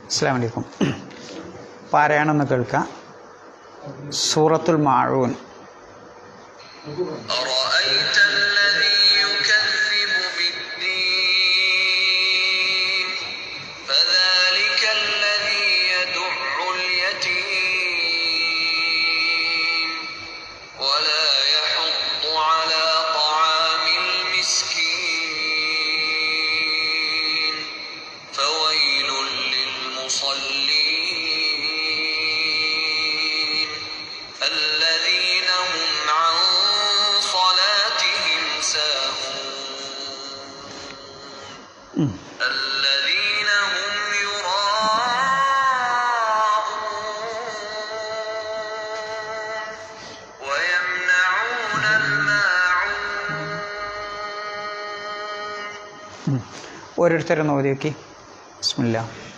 അസ്സാം വലൈക്കും പാരായണം ഒന്ന് കേൾക്കാം സൂറത്തുൽ മാഴൂൻ أرأيت الذي يكذب بالدين فذلك الذي يدع اليتيم ولا يحض على طعام المسكين فويل للمصلين الذين هم عن صلاتهم ساهون الذين هم يراءون ويمنعون الماعون ഓരോരുത്തരും ഓതി നോക്കി ബിസ്മില്ല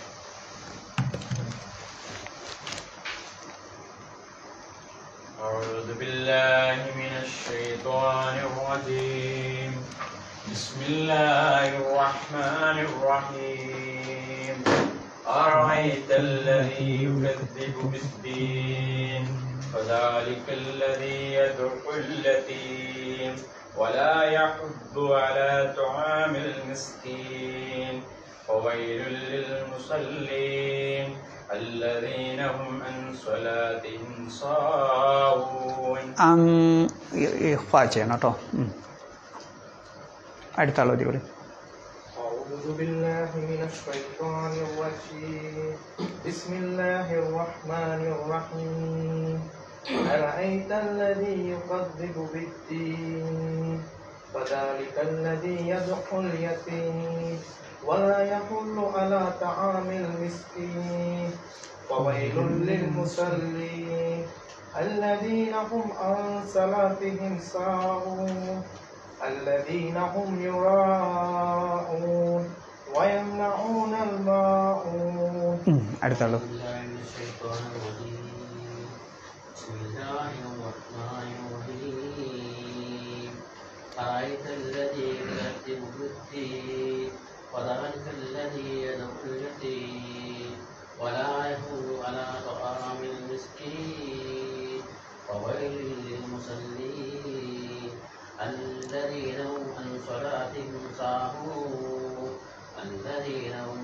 أعوذ بالله من الشيطان الرجيم بسم الله الرحمن الرحيم أرأيت الذي يكذب بالدين فذلك الذي يدعو اليتيم ولا يحض على طعام المسكين فويل للمصلين الذين هم عن صلاتهم ساهون ഇഫ്ഫ ചെയ്യണം കേട്ടോ ഉം. അടുത്ത ആൾ ഓതി വിളി أعوذ بالله من الشيطان الرجيم بسم الله الرحمن الرحيم أرأيت الذي يكذب بالدين فذلك الذي يدعو اليتيم ولا يحل على طعام المسكين وويل للمصلين الذين هم عن صلاتهم ساهون الذين هم يراءون ويمنعون الماعون ഉം. അടുത്ത ആൾ بالله من الشيطان الرجيم بسم الله الرحمن الرحيم أرأيت الذي يكذب بالدين وذلك الذي يدعو اليتيم ولا يحض على طعام المسكين فويل للمصلين الذين هم عن صلاتهم ساهون الذين هم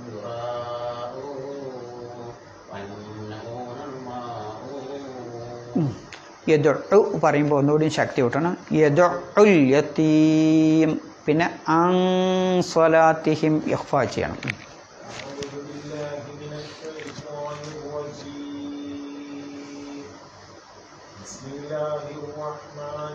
يراءون ويمنعون الماعون യദു പറയുമ്പോൾ ഒന്നുകൂടി ശക്തി കൂട്ടണം യദു യത്തീം പിന്നെ അൻ സ്വലാത്തിഹിം ഇഖ്ഫ ചെയ്യണം ഉം. أعوذ بالله من الشيطان الرجيم بسم الله الرحمن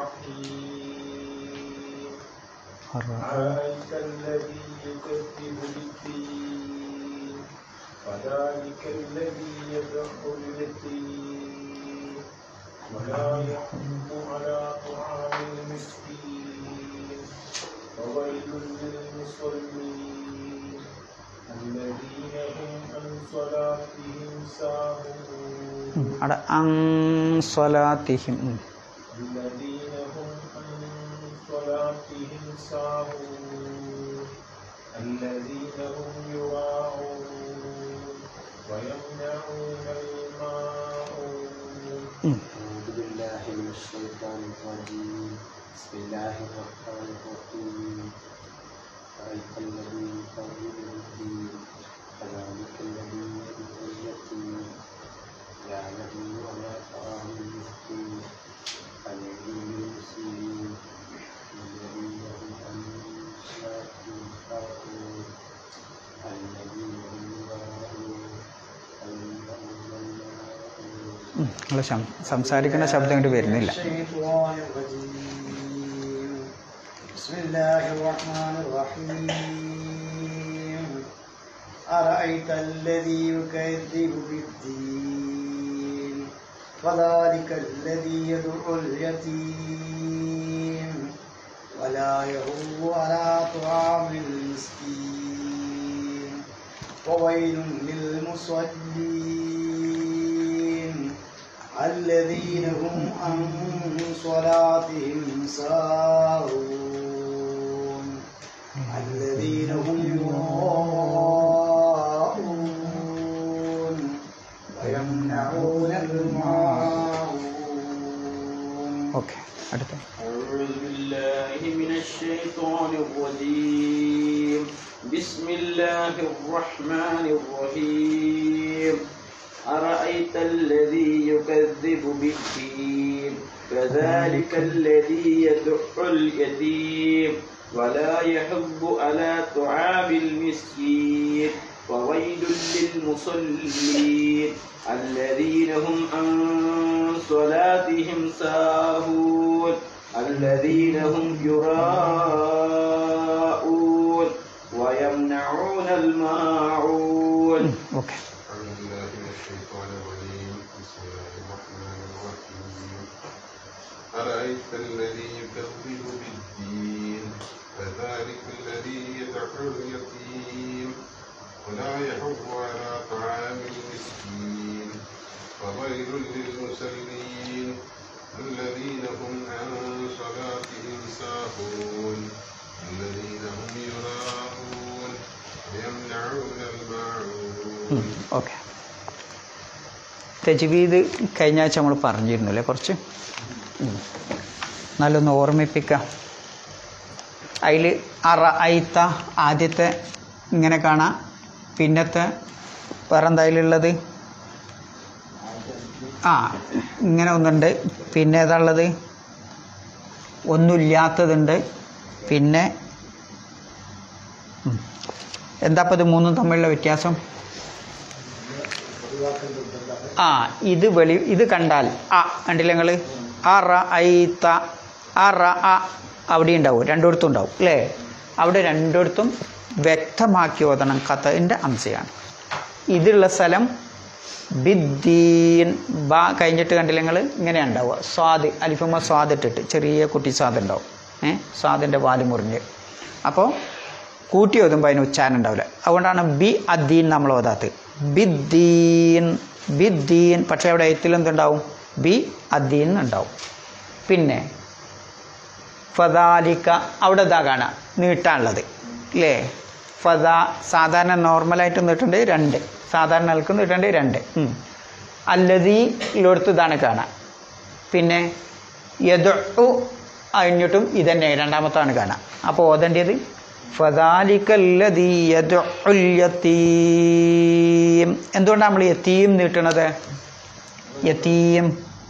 الرحيم أرأيت الذي يكذب بالدين فذلك الذي يدعو اليتيم ولا يحض على طعام المسكين وويل للمصلين الذين هم عن صلاتهم ساهون ഉം. അവിടെ അൻ സ്വലാത്തിഹിം ഉം. الذين هم عن صلاتهم ساهون الذين هم يراءون ويمنعون الماعون أعوذ بالله من الشيطان الرجيم بسم الله الرحمن الرحيم رأيت الذي يكذب بالدين فذلك الذي يدعو اليتيم لا يدعو على طعام المسكين الذين المسلمين الذين هم عن صلاتهم ساهون الذين هم يراءون ويمنعون الماعون ഉം. നിങ്ങൾ സം- സംസാരിക്കുന്ന ശബ്ദം ഇങ്ങോട്ട് വരുന്നില്ല الشيطان الرجيم بسم الله الرحمن الرحيم أرأيت الذي يكذب بالدين فذلك الذي يدعو اليتيم ولا يهب على طعام المسكين وويل للمصلين الذين هم عن صلاتهم ساهون الذين هم يراءون ഓക്കെ അടുത്ത أعوذ بالله من الشيطان الرجيم بسم الله الرحمن الرحيم أرأيت الذي يكذب بالدين فذلك الذي يدع اليتيم ولا يحب على طعام المسكين وويل للمصلين الذين هم عن صلاتهم ساهون الذين هم يراءون ويمنعون الماعون ഓക്കെ أعوذ بالله من الشيطان الرجيم بسم الله الرحمن الرحيم أرأيت الذي يكذب بالدين فذلك الذي يدعو اليتيم ولا يحض على طعام المسكين فويل للمسلمين الذين هم عن صلاتهم ساهون الذين هم يراءون ويمنعون الماعون ഓക്കെ തെജ്വീദ് കഴിഞ്ഞ ആഴ്ച നമ്മൾ പറഞ്ഞിരുന്നു അല്ലേ കുറച്ച് ഉം. നല്ലൊന്ന് ഓർമ്മിപ്പിക്കാം അതിൽ അറ ഐത്ത ആദ്യത്തെ ഇങ്ങനെ കാണാം പിന്നത്തെ വേറെ എന്തായാലുള്ളത് ആ ഇങ്ങനെ ഒന്നുണ്ട് പിന്നെ ഏതാ ഉള്ളത് ഒന്നുമില്ലാത്തതുണ്ട് പിന്നെ ഉം. എന്താ അപ്പോൾ ഇത് മൂന്നും തമ്മിലുള്ള വ്യത്യാസം ആ ഇത് വെളി ഇത് കണ്ടാൽ ആ കണ്ടില്ല നിങ്ങൾ ആ റ ഐ ത ആ റ അ അവിടെ ഉണ്ടാവും രണ്ടിടത്തും ഉണ്ടാവും അല്ലേ അവിടെ രണ്ടിടത്തും വ്യക്തമാക്കി ഓതണം കഥൻ്റെ അംശയാണ് ഇതുള്ള സ്ഥലം ബിദ്ദീൻ ബ കഴിഞ്ഞിട്ട് കണ്ടില്ല നിങ്ങൾ ഇങ്ങനെ ഉണ്ടാവുക സ്വാദ് അലിഫുമ്മ സ്വാദ് ഇട്ടിട്ട് ചെറിയ കുട്ടി സ്വാദ് ഉണ്ടാവും ഏ സ്വാദിൻ്റെ വാല് മുറിഞ്ഞ് അപ്പോൾ കൂട്ടി ഓതുമ്പോൾ അതിന് ഉച്ചാരണം ഉണ്ടാവില്ല അതുകൊണ്ടാണ് ബി അദ്ദീൻ നമ്മൾ ഓതാത്തത് ബിദ്ദീൻ ബിദ്ദീൻ പക്ഷേ അവിടെ എഴുത്തിൽ എന്തുണ്ടാവും ബി അദ്ദീൻ ഉണ്ടാവും പിന്നെ ഫദാലിക്ക അവിടെ ഇതാ കാണാം നീട്ടാനുള്ളത് അല്ലേ ഫദ സാധാരണ നോർമലായിട്ട് നീട്ടുണ്ട് രണ്ട് സാധാരണ നിലക്ക് നീട്ടുണ്ട് രണ്ട് ഉം. അല്ലതീ ഇല്ലോടത്ത് ഇതാണ് കാണാം പിന്നെ യദു കഴിഞ്ഞിട്ടും ഇതന്നെ രണ്ടാമത്താണ് കാണാം അപ്പോൾ ഓതേണ്ടത് ഫദാലിക്കല്ലതീ യദുൽ യതീം എന്തുകൊണ്ടാണ് നമ്മൾ യതീം നീട്ടണത് യതീം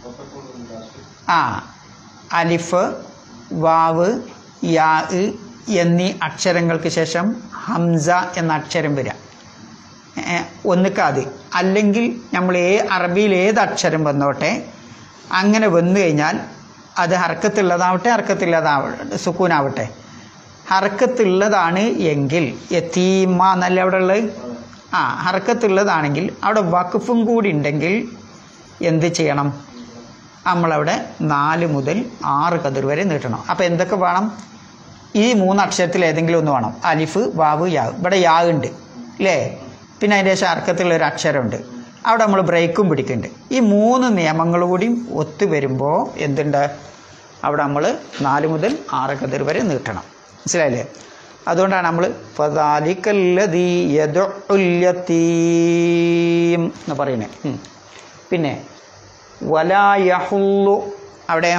ആ അലിഫ് വാവ് യാ ഇ എന്നീ അക്ഷരങ്ങൾക്ക് ശേഷം ഹംസ എന്ന അക്ഷരം വരിക ഏ, ഒന്നിക്കാത് അല്ലെങ്കിൽ നമ്മൾ ഏ അറബിയിൽ ഏത് അക്ഷരം വന്നോട്ടെ അങ്ങനെ വന്നു കഴിഞ്ഞാൽ അത് ഹർക്കത്തുള്ളതാവട്ടെ ഹർക്കത്തില്ലാതാവട്ടെ സുക്കൂനാവട്ടെ ഹർക്കത്തുള്ളതാണ് എങ്കിൽ യത്തീമ എന്നല്ല അവിടെ ഉള്ളത് ആ ഹർക്കത്തുള്ളതാണെങ്കിൽ അവിടെ വഖഫും കൂടി ഉണ്ടെങ്കിൽ എന്ത് ചെയ്യണം നമ്മളവിടെ നാല് മുതൽ ആറ് കതിർ വരെ നീട്ടണം അപ്പോൾ എന്തൊക്കെ വേണം ഈ മൂന്ന് അക്ഷരത്തിൽ ഏതെങ്കിലും ഒന്ന് വേണം അലിഫ് വാവ് യാ ഇവിടെ യാ ഉണ്ട് അല്ലേ പിന്നെ അതിൻ്റെ ശേഷം അർക്കത്തിലുള്ള ഒരു അക്ഷരമുണ്ട് അവിടെ നമ്മൾ ബ്രേക്കും പിടിക്കുന്നുണ്ട് ഈ മൂന്ന് നിയമങ്ങൾ കൂടിയും ഒത്തു വരുമ്പോൾ എന്തുണ്ട് അവിടെ നമ്മൾ നാല് മുതൽ ആറ് കതിർ വരെ നീട്ടണം മനസ്സിലായില്ലേ അതുകൊണ്ടാണ് നമ്മൾ ഫദാലിക്കല്ലദീ യദുൽ യതീം എന്ന് പറയുന്നത് ഉം. പിന്നെ വലായഹുല്ലു അവിടെ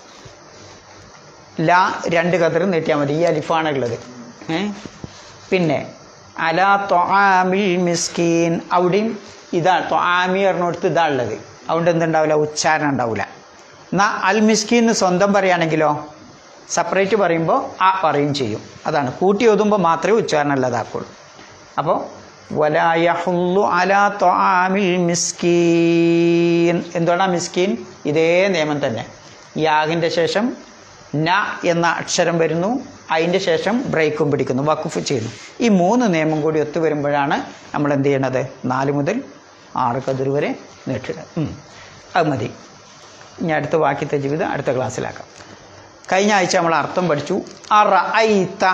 ല രണ്ട് കതിർ നീട്ടിയാൽ മതി ഈ അലിഫാണ് ഉള്ളത് ഏ പിന്നെ അല തൊആമിൽ മിസ്കീൻ അവിടെയും ഇതാ തൊആമി പറഞ്ഞിടത്ത് ഇതാ ഉള്ളത് അതുകൊണ്ട് എന്തുണ്ടാവില്ല ഉച്ചാരണം ഉണ്ടാവില്ല എന്നാൽ അൽ മിസ്കീൻ എന്ന് സ്വന്തം പറയുകയാണെങ്കിലോ സെപ്പറേറ്റ് പറയുമ്പോൾ ആ പറയും ചെയ്യും അതാണ് കൂട്ടി ഓതുമ്പോൾ മാത്രമേ ഉച്ചാരണം ഉള്ളതാക്കുള്ളൂ അപ്പോൾ വലായഹുല്ലു അല തൊആമിൽ മിസ്കീൻ എന്തുകൊണ്ടാണ് മിസ്കീൻ ഇതേ നിയമം തന്നെ യാഗിൻ്റെ ശേഷം ന എന്ന അക്ഷരം വരുന്നു അതിൻ്റെ ശേഷം ബ്രേക്കും പിടിക്കുന്നു വക്കുഫ് ചെയ്യുന്നു ഈ മൂന്ന് നിയമം കൂടി ഒത്തു വരുമ്പോഴാണ് നമ്മൾ എന്ത് ചെയ്യണത് നാല് മുതൽ ആറ് കതിർ വരെ നീട്ടുക ഉം. അത് മതി ഇനി അടുത്ത വാക്യത്തെ ജീവിതം അടുത്ത ക്ലാസ്സിലാക്കാം കഴിഞ്ഞ ആഴ്ച നമ്മൾ അർത്ഥം പഠിച്ചു അറ ഐത്ത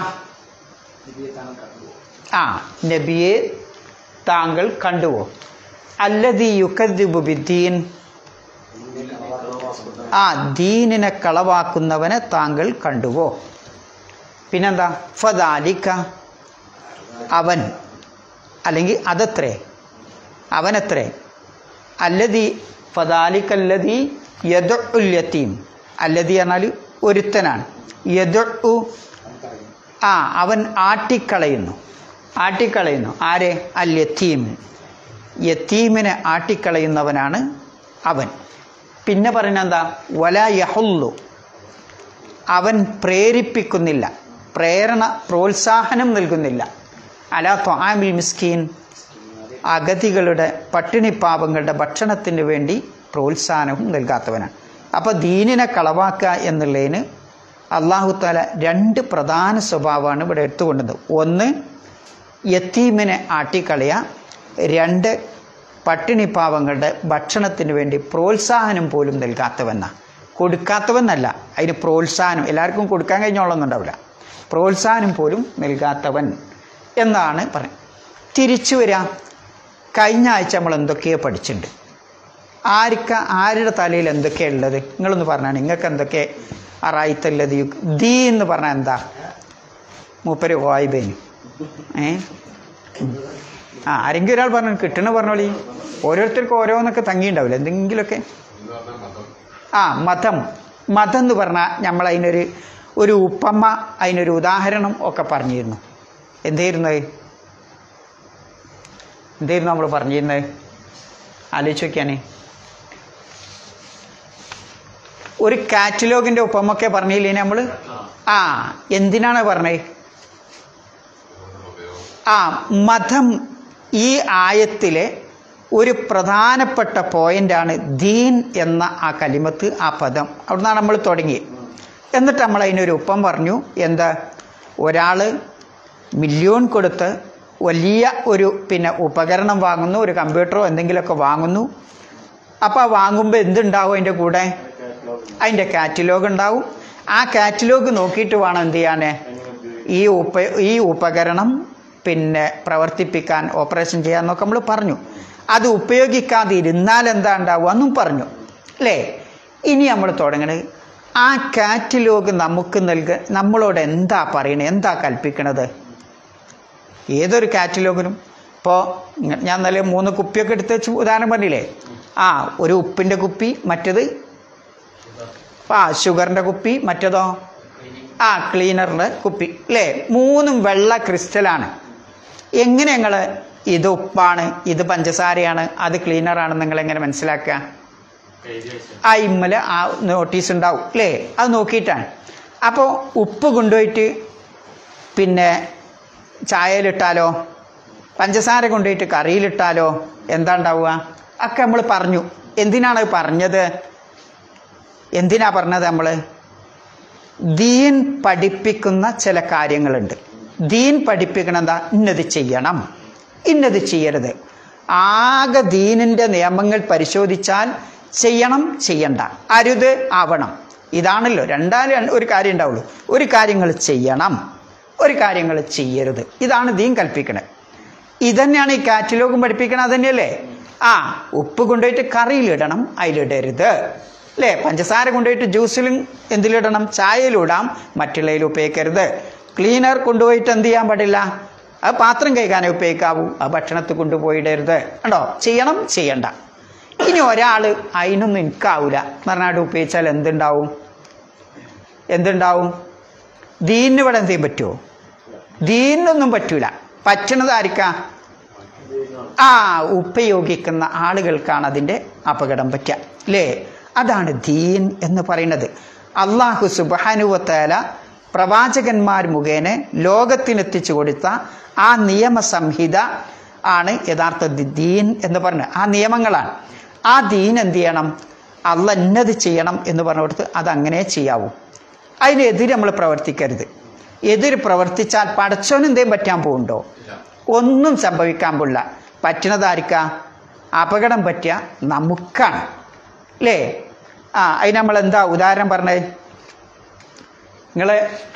ആ നബിയെ താങ്കൾ കണ്ടുവോ അല്ലതി യുക്കദ്ദിബു ബിദ്ദീൻ ആ ദീനിനെ കളവാക്കുന്നവനെ താങ്കൾ കണ്ടുവോ പിന്നെന്താ ഫദാലിക്ക അവൻ അല്ലെങ്കിൽ അതത്രേ അവനത്രേ അല്ലതി ഫദാലിക്കല്ലതി യദുൽ യത്തീം അല്ലതി എന്നാൽ ഒരുത്തനാണ് യദു ആ അവൻ ആട്ടിക്കളയുന്നു ആട്ടിക്കളയുന്നു ആരെ അൽ യത്തീം യത്തീമിനെ ആട്ടിക്കളയുന്നവനാണ് അവൻ പിന്നെ പറയുന്നത് എന്താ വല യഹുല്ലു അവൻ പ്രേരിപ്പിക്കുന്നില്ല പ്രേരണ പ്രോത്സാഹനം നൽകുന്നില്ല അലാ ത്വാമിൽ മിസ്കീൻ അഗതികളുടെ പട്ടിണിപ്പാവങ്ങളുടെ ഭക്ഷണത്തിന് വേണ്ടി പ്രോത്സാഹനവും നൽകാത്തവനാണ് അപ്പോൾ ദീനിനെ കളവാക്കുക എന്നുള്ളതിന് അള്ളാഹു താല രണ്ട് പ്രധാന സ്വഭാവമാണ് ഇവിടെ എടുത്തുകൊണ്ടത് ഒന്ന് യത്തീമിനെ ആട്ടിക്കളയ രണ്ട് പട്ടിണിപ്പാവങ്ങളുടെ ഭക്ഷണത്തിന് വേണ്ടി പ്രോത്സാഹനം പോലും നൽകാത്തവെന്നാണ് കൊടുക്കാത്തവനല്ല അതിന് പ്രോത്സാഹനം എല്ലാവർക്കും കൊടുക്കാൻ കഴിഞ്ഞോളൊന്നുണ്ടാവില്ല പ്രോത്സാഹനം പോലും നൽകാത്തവൻ എന്നാണ് പറയുന്നത് തിരിച്ചു വരാം കഴിഞ്ഞ ആഴ്ച നമ്മൾ എന്തൊക്കെയോ പഠിച്ചിട്ടുണ്ട് ആർക്ക ആരുടെ തലയിൽ എന്തൊക്കെയാണ് ഉള്ളത് നിങ്ങളൊന്ന് പറഞ്ഞാണ് നിങ്ങൾക്ക് എന്തൊക്കെ അറായിത്തല്ലത് ദീ എന്ന് പറഞ്ഞാൽ എന്താ മൂപ്പര് വായ്പേന് ഏ ഉം. ആ ആരെങ്കിലും ഒരാൾ പറഞ്ഞു കിട്ടണ പറഞ്ഞോളി ഓരോരുത്തർക്കും ഓരോന്നൊക്കെ തങ്ങിയിട്ടുണ്ടാവില്ല എന്തെങ്കിലുമൊക്കെ എന്ന് പറഞ്ഞാൽ മതം ആ മതം മതം എന്ന് പറഞ്ഞാൽ നമ്മൾ അതിനൊരു ഒരു ഉപ്പമ്മ അതിനൊരു ഉദാഹരണം ഒക്കെ പറഞ്ഞിരുന്നു എന്തായിരുന്നത് എന്തായിരുന്നു നമ്മൾ പറഞ്ഞിരുന്നത് ആലോചിച്ച് നോക്കിയാണേ ഒരു കാറ്റലോഗിൻ്റെ ഒപ്പമൊക്കെ പറഞ്ഞില്ലേ നമ്മൾ ആ എന്തിനാണ് പറഞ്ഞത് ആ മതം ഈ ആയത്തിലെ ഒരു പ്രധാനപ്പെട്ട പോയിന്റാണ് ദീൻ എന്ന ആ കലിമത്ത് ആ പദം അവിടുന്നാണ് നമ്മൾ തുടങ്ങി എന്നിട്ട് നമ്മൾ അതിനൊരു ഒപ്പം പറഞ്ഞു എന്താ ഒരാൾ മില്യൺ കൊടുത്ത് വലിയ ഒരു പിന്നെ ഉപകരണം വാങ്ങുന്നു ഒരു കമ്പ്യൂട്ടറോ എന്തെങ്കിലുമൊക്കെ വാങ്ങുന്നു അപ്പോൾ വാങ്ങുമ്പോൾ എന്തുണ്ടാവും അതിൻ്റെ കൂടെ അതിൻ്റെ കാറ്റലോഗ് ഉണ്ടാവും ആ കാറ്റലോഗ് നോക്കിയിട്ട് വേണം എന്ത് ചെയ്യാൻ ഈ ഉപ ഈ ഉപകരണം പിന്നെ പ്രവർത്തിപ്പിക്കാൻ ഓപ്പറേഷൻ ചെയ്യാന്നൊക്കെ നമ്മൾ പറഞ്ഞു അത് ഉപയോഗിക്കാതെ ഇരുന്നാൽ എന്താ ഉണ്ടാവുക എന്നും പറഞ്ഞു അല്ലേ ഇനി നമ്മൾ തുടങ്ങണത് ആ കാറ്റലോഗ് നമുക്ക് നൽക നമ്മളോട് എന്താ പറയണത് എന്താ കൽപ്പിക്കണത് ഏതൊരു കാറ്റലോഗിനും ഇപ്പോൾ ഞാൻ നല്ല മൂന്ന് കുപ്പിയൊക്കെ എടുത്ത് വെച്ച് ഉദാഹരണം പറഞ്ഞില്ലേ ആ ഒരു ഉപ്പിൻ്റെ കുപ്പി മറ്റത് ആ ഷുഗറിൻ്റെ കുപ്പി മറ്റതോ ആ ക്ലീനറിൻ്റെ കുപ്പി അല്ലേ മൂന്നും വെള്ള ക്രിസ്റ്റലാണ് എങ്ങനെ ഞങ്ങൾ ഇത് ഉപ്പാണ് ഇത് പഞ്ചസാരയാണ് അത് ക്ലീനറാണെന്ന് നിങ്ങൾ എങ്ങനെ മനസ്സിലാക്കുക ആ ഇമ്മല് ആ നോട്ടീസ് ഉണ്ടാവും അല്ലേ അത് നോക്കിയിട്ടാണ് അപ്പോൾ ഉപ്പ് കൊണ്ടുപോയിട്ട് പിന്നെ ചായയിലിട്ടാലോ പഞ്ചസാര കൊണ്ടുപോയിട്ട് കറിയിലിട്ടാലോ എന്താ ഉണ്ടാവുക ഒക്കെ നമ്മൾ പറഞ്ഞു എന്തിനാണ് പറഞ്ഞത് എന്തിനാ പറഞ്ഞത് നമ്മൾ ദീൻ പഠിപ്പിക്കുന്ന ചില കാര്യങ്ങളുണ്ട് ദീൻ പഠിപ്പിക്കണം എന്താ ഇന്നത് ചെയ്യണം ഇന്നത് ചെയ്യരുത് ആകെ ദീനിൻ്റെ നിയമങ്ങൾ പരിശോധിച്ചാൽ ചെയ്യണം ചെയ്യണ്ട അരുത് ആവണം ഇതാണല്ലോ രണ്ടാലും ഒരു കാര്യം ഉണ്ടാവുള്ളൂ ഒരു കാര്യങ്ങൾ ചെയ്യണം ഒരു കാര്യങ്ങൾ ചെയ്യരുത് ഇതാണ് ദീൻ കൽപ്പിക്കണത് ഇതന്നെയാണ് ഈ കാറ്റലോഗും പഠിപ്പിക്കണത് അതന്നെയല്ലേ ആ ഉപ്പ് കൊണ്ടുപോയിട്ട് കറിയിലിടണം അതിലിടരുത് അല്ലേ പഞ്ചസാര കൊണ്ടുപോയിട്ട് ജ്യൂസിലും എന്തിലിടണം ചായയിലിടാം മറ്റുള്ളതിൽ ഉപയോഗിക്കരുത് ക്ലീനർ കൊണ്ടുപോയിട്ട് എന്ത് ചെയ്യാൻ പാടില്ല അത് പാത്രം കൈകാനേ ഉപയോഗിക്കാവൂ ആ ഭക്ഷണത്തിൽ കൊണ്ടുപോയിടരുത് കണ്ടോ ചെയ്യണം ചെയ്യണ്ട ഇനി ഒരാൾ അതിനൊന്നും എനിക്കാവൂല എന്ന് പറഞ്ഞാൽ ഉപയോഗിച്ചാൽ എന്തുണ്ടാവും എന്തുണ്ടാവും ദീനിന് ഇവിടെ എന്ത് ചെയ്യാൻ പറ്റുമോ ദീനിനൊന്നും പറ്റൂല പറ്റണത് ആർക്കാ ആ ഉപയോഗിക്കുന്ന ആളുകൾക്കാണ് അതിൻ്റെ അപകടം പറ്റുക അല്ലേ അതാണ് ദീൻ എന്ന് പറയുന്നത് അള്ളാഹു സുബാനുവത്തേല പ്രവാചകന്മാർ മുഖേന ലോകത്തിനെത്തിച്ചു കൊടുത്ത ആ നിയമസംഹിത ആണ് യഥാർത്ഥ ദി- ദീൻ എന്ന് പറഞ്ഞത് ആ നിയമങ്ങളാണ് ആ ദീൻ എന്ത് ചെയ്യണം അല്ല ഇന്നത് ചെയ്യണം എന്ന് പറഞ്ഞു കൊടുത്ത് അതങ്ങനെ ചെയ്യാവൂ അതിനെതിരെ നമ്മൾ പ്രവർത്തിക്കരുത് എതിര് പ്രവർത്തിച്ചാൽ പടച്ചോന് എന്തേലും പറ്റാൻ പോകുന്നുണ്ടോ ഒന്നും സംഭവിക്കാൻ പോകില്ല പറ്റണതായിരിക്ക അപകടം പറ്റിയ നമുക്കാണ് അല്ലേ ആ അതിന് നമ്മൾ എന്താ ഉദാഹരണം പറഞ്ഞത് നിങ്ങൾ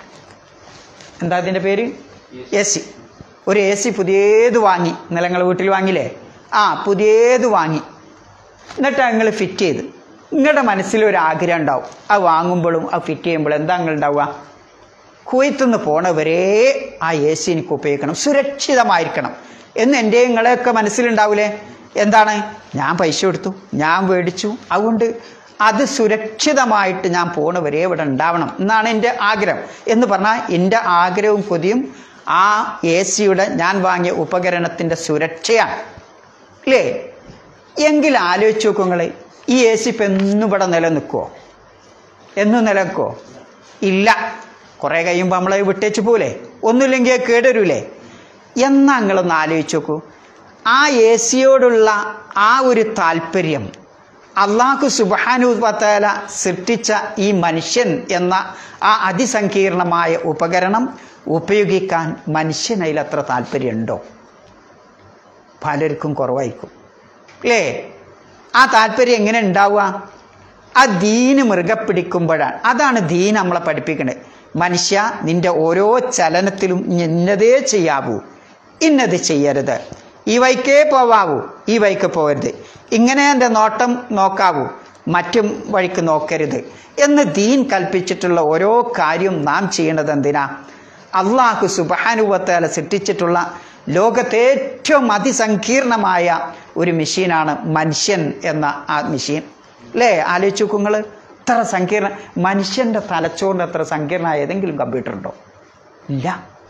എന്താ അതിൻ്റെ പേര് എ സി ഒരു എ സി പുതിയത് വാങ്ങി ഇന്നലെ നിങ്ങൾ വീട്ടിൽ വാങ്ങിയില്ലേ ആ പുതിയത് വാങ്ങി എന്നിട്ട് നിങ്ങൾ ഫിറ്റ് ചെയ്ത് നിങ്ങളുടെ മനസ്സിൽ ഒരു ആഗ്രഹം ഉണ്ടാവും അത് വാങ്ങുമ്പോഴും അത് ഫിറ്റ് ചെയ്യുമ്പോഴും എന്താ നിങ്ങൾ ഉണ്ടാവുക കുവൈത്തുനിന്ന് പോണവരെ ആ എ സി എനിക്ക് ഉപയോഗിക്കണം സുരക്ഷിതമായിരിക്കണം എന്ന് എൻ്റെ നിങ്ങളെയൊക്കെ മനസ്സിലുണ്ടാവില്ലേ എന്താണ് ഞാൻ പൈസ കൊടുത്തു ഞാൻ മേടിച്ചു അതുകൊണ്ട് അത് സുരക്ഷിതമായിട്ട് ഞാൻ പോണവരെ ഇവിടെ ഉണ്ടാവണം എന്നാണ് എൻ്റെ ആഗ്രഹം എന്ന് പറഞ്ഞാൽ എൻ്റെ ആഗ്രഹവും കൊതിയും ആ എ സിയുടെ ഞാൻ വാങ്ങിയ ഉപകരണത്തിൻ്റെ സുരക്ഷയാണ് അല്ലേ എങ്കിൽ ആലോചിച്ച് നോക്കൂ നിങ്ങൾ ഈ എ സി ഇപ്പം എന്നും ഇവിടെ നിലനിൽക്കുമോ എന്നും നിലനിൽക്കുമോ ഇല്ല കുറേ കഴിയുമ്പോൾ നമ്മളെ വിട്ടേച്ച് പോലെ ഒന്നുമില്ലെങ്കിൽ അത് കേടരൂലേ എന്നാ നിങ്ങളൊന്ന് ആലോചിച്ച് നോക്കൂ ആ എ സിയോടുള്ള ആ ഒരു താല്പര്യം അള്ളാഹു സുബാനുപത്താല സൃഷ്ടിച്ച ഈ മനുഷ്യൻ എന്ന ആ അതിസങ്കീർണമായ ഉപകരണം ഉപയോഗിക്കാൻ മനുഷ്യനതിൽ അത്ര താല്പര്യമുണ്ടോ പലർക്കും കുറവായിരിക്കും അല്ലേ ആ താല്പര്യം എങ്ങനെ ഉണ്ടാവുക ആ ദീന് മൃഗ പിടിക്കുമ്പോഴാണ് അതാണ് ദീൻ നമ്മളെ പഠിപ്പിക്കുന്നത് മനുഷ്യ നിന്റെ ഓരോ ചലനത്തിലും ഇന്നതേ ചെയ്യാവൂ ഇന്നത് ചെയ്യരുത് ഈ വൈക്കേ പോവാവൂ ഈ വൈക്ക് പോകരുത് ഇങ്ങനെ എൻ്റെ നോട്ടം നോക്കാവൂ മറ്റും വഴിക്ക് നോക്കരുത് എന്ന് ദീൻ കൽപ്പിച്ചിട്ടുള്ള ഓരോ കാര്യം നാം ചെയ്യേണ്ടത് എന്തിനാ അള്ളാഹു സുബാനുവത്താല സൃഷ്ടിച്ചിട്ടുള്ള ലോകത്തെ ഏറ്റവും അതിസങ്കീർണമായ ഒരു മെഷീനാണ് മനുഷ്യൻ എന്ന ആ മെഷീൻ അല്ലേ ആലോചിച്ച് നോക്കൂ നിങ്ങൾ ഇത്ര സങ്കീർണ മനുഷ്യൻ്റെ തലച്ചോറിൻ്റെ അത്ര സങ്കീർണമായ ഏതെങ്കിലും കമ്പ്യൂട്ടർ ഉണ്ടോ ഇല്ല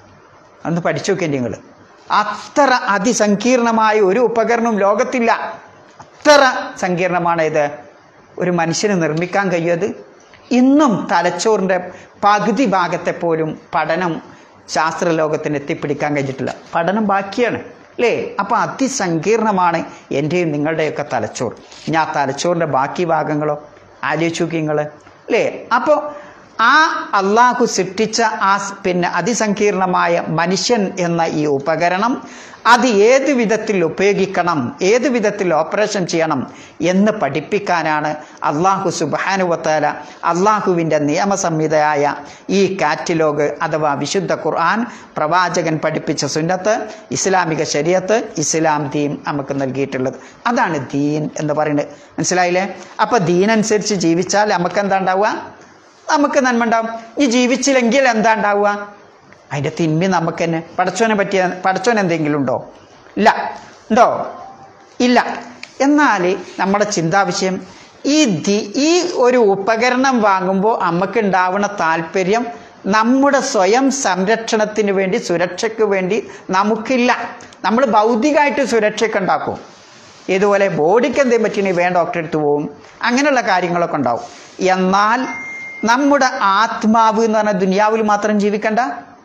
അന്ന് പഠിച്ചു നോക്കേണ്ടി നിങ്ങൾ അത്ര അതിസങ്കീർണമായ ഒരു ഉപകരണവും ലോകത്തില്ല അത്ര സങ്കീർണമാണ് ഇത് ഒരു മനുഷ്യന് നിർമ്മിക്കാൻ കഴിയുന്നത് ഇന്നും തലച്ചോറിൻ്റെ പകുതി ഭാഗത്തെ പോലും പഠനം ശാസ്ത്രലോകത്തിന് എത്തിപ്പിടിക്കാൻ കഴിഞ്ഞിട്ടില്ല പഠനം ബാക്കിയാണ് അല്ലേ അപ്പം അതിസങ്കീർണമാണ് എൻ്റെയും നിങ്ങളുടെയൊക്കെ തലച്ചോർ ഇനി ആ തലച്ചോറിൻ്റെ ബാക്കി ഭാഗങ്ങളോ ആലോചിച്ച് നോക്കി നിങ്ങൾ അല്ലേ അപ്പോൾ ആ അള്ളാഹു സൃഷ്ടിച്ച ആ സ് പിന്നെ അതിസങ്കീർണമായ മനുഷ്യൻ എന്ന ഈ ഉപകരണം അത് ഏത് വിധത്തിൽ ഉപയോഗിക്കണം ഏത് വിധത്തിൽ ഓപ്പറേഷൻ ചെയ്യണം എന്ന് പഠിപ്പിക്കാനാണ് അള്ളാഹു സുബാനുവത്താല അള്ളാഹുവിൻ്റെ നിയമസംഹിതയായ ഈ കാറ്റലോഗ് അഥവാ വിശുദ്ധ ഖുർആൻ പ്രവാചകൻ പഠിപ്പിച്ച സുന്നത്ത് ഇസ്ലാമിക ശരീഅത്ത് ഇസ്ലാം ദീൻ നമുക്ക് നൽകിയിട്ടുള്ളത് അതാണ് ദീൻ എന്ന് പറയുന്നത് മനസ്സിലായില്ലേ അപ്പോൾ ദീൻ അനുസരിച്ച് ജീവിച്ചാൽ നമുക്ക് എന്താ ഉണ്ടാവുക നമുക്ക് നന്മ ഉണ്ടാവും ഈ ജീവിച്ചില്ലെങ്കിൽ എന്താ ഉണ്ടാവുക അതിൻ്റെ തിന്മി നമുക്ക് തന്നെ പടച്ചോനെ പറ്റിയ പടച്ചോൻ എന്തെങ്കിലും ഉണ്ടോ ഇല്ല ഉണ്ടോ ഇല്ല എന്നാൽ നമ്മുടെ ചിന്താവിഷയം ഈ ദി ഈ ഒരു ഉപകരണം വാങ്ങുമ്പോൾ നമുക്ക് ഉണ്ടാവുന്ന താല്പര്യം നമ്മുടെ സ്വയം സംരക്ഷണത്തിന് വേണ്ടി സുരക്ഷയ്ക്ക് വേണ്ടി നമുക്കില്ല നമ്മൾ ഭൗതികമായിട്ട് സുരക്ഷയ്ക്ക് ഉണ്ടാക്കും ഇതുപോലെ ബോഡിക്ക് എന്തെങ്കിലും പറ്റിയെങ്കിൽ വേണ്ട ഡോക്ടറെ അടുത്ത് പോവും അങ്ങനെയുള്ള കാര്യങ്ങളൊക്കെ ഉണ്ടാവും എന്നാൽ നമ്മുടെ ആത്മാവ് എന്ന് പറഞ്ഞാൽ ദുനിയാവിൽ മാത്രം ജീവിക്കണ്ട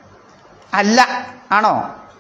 അല്ല ആണോ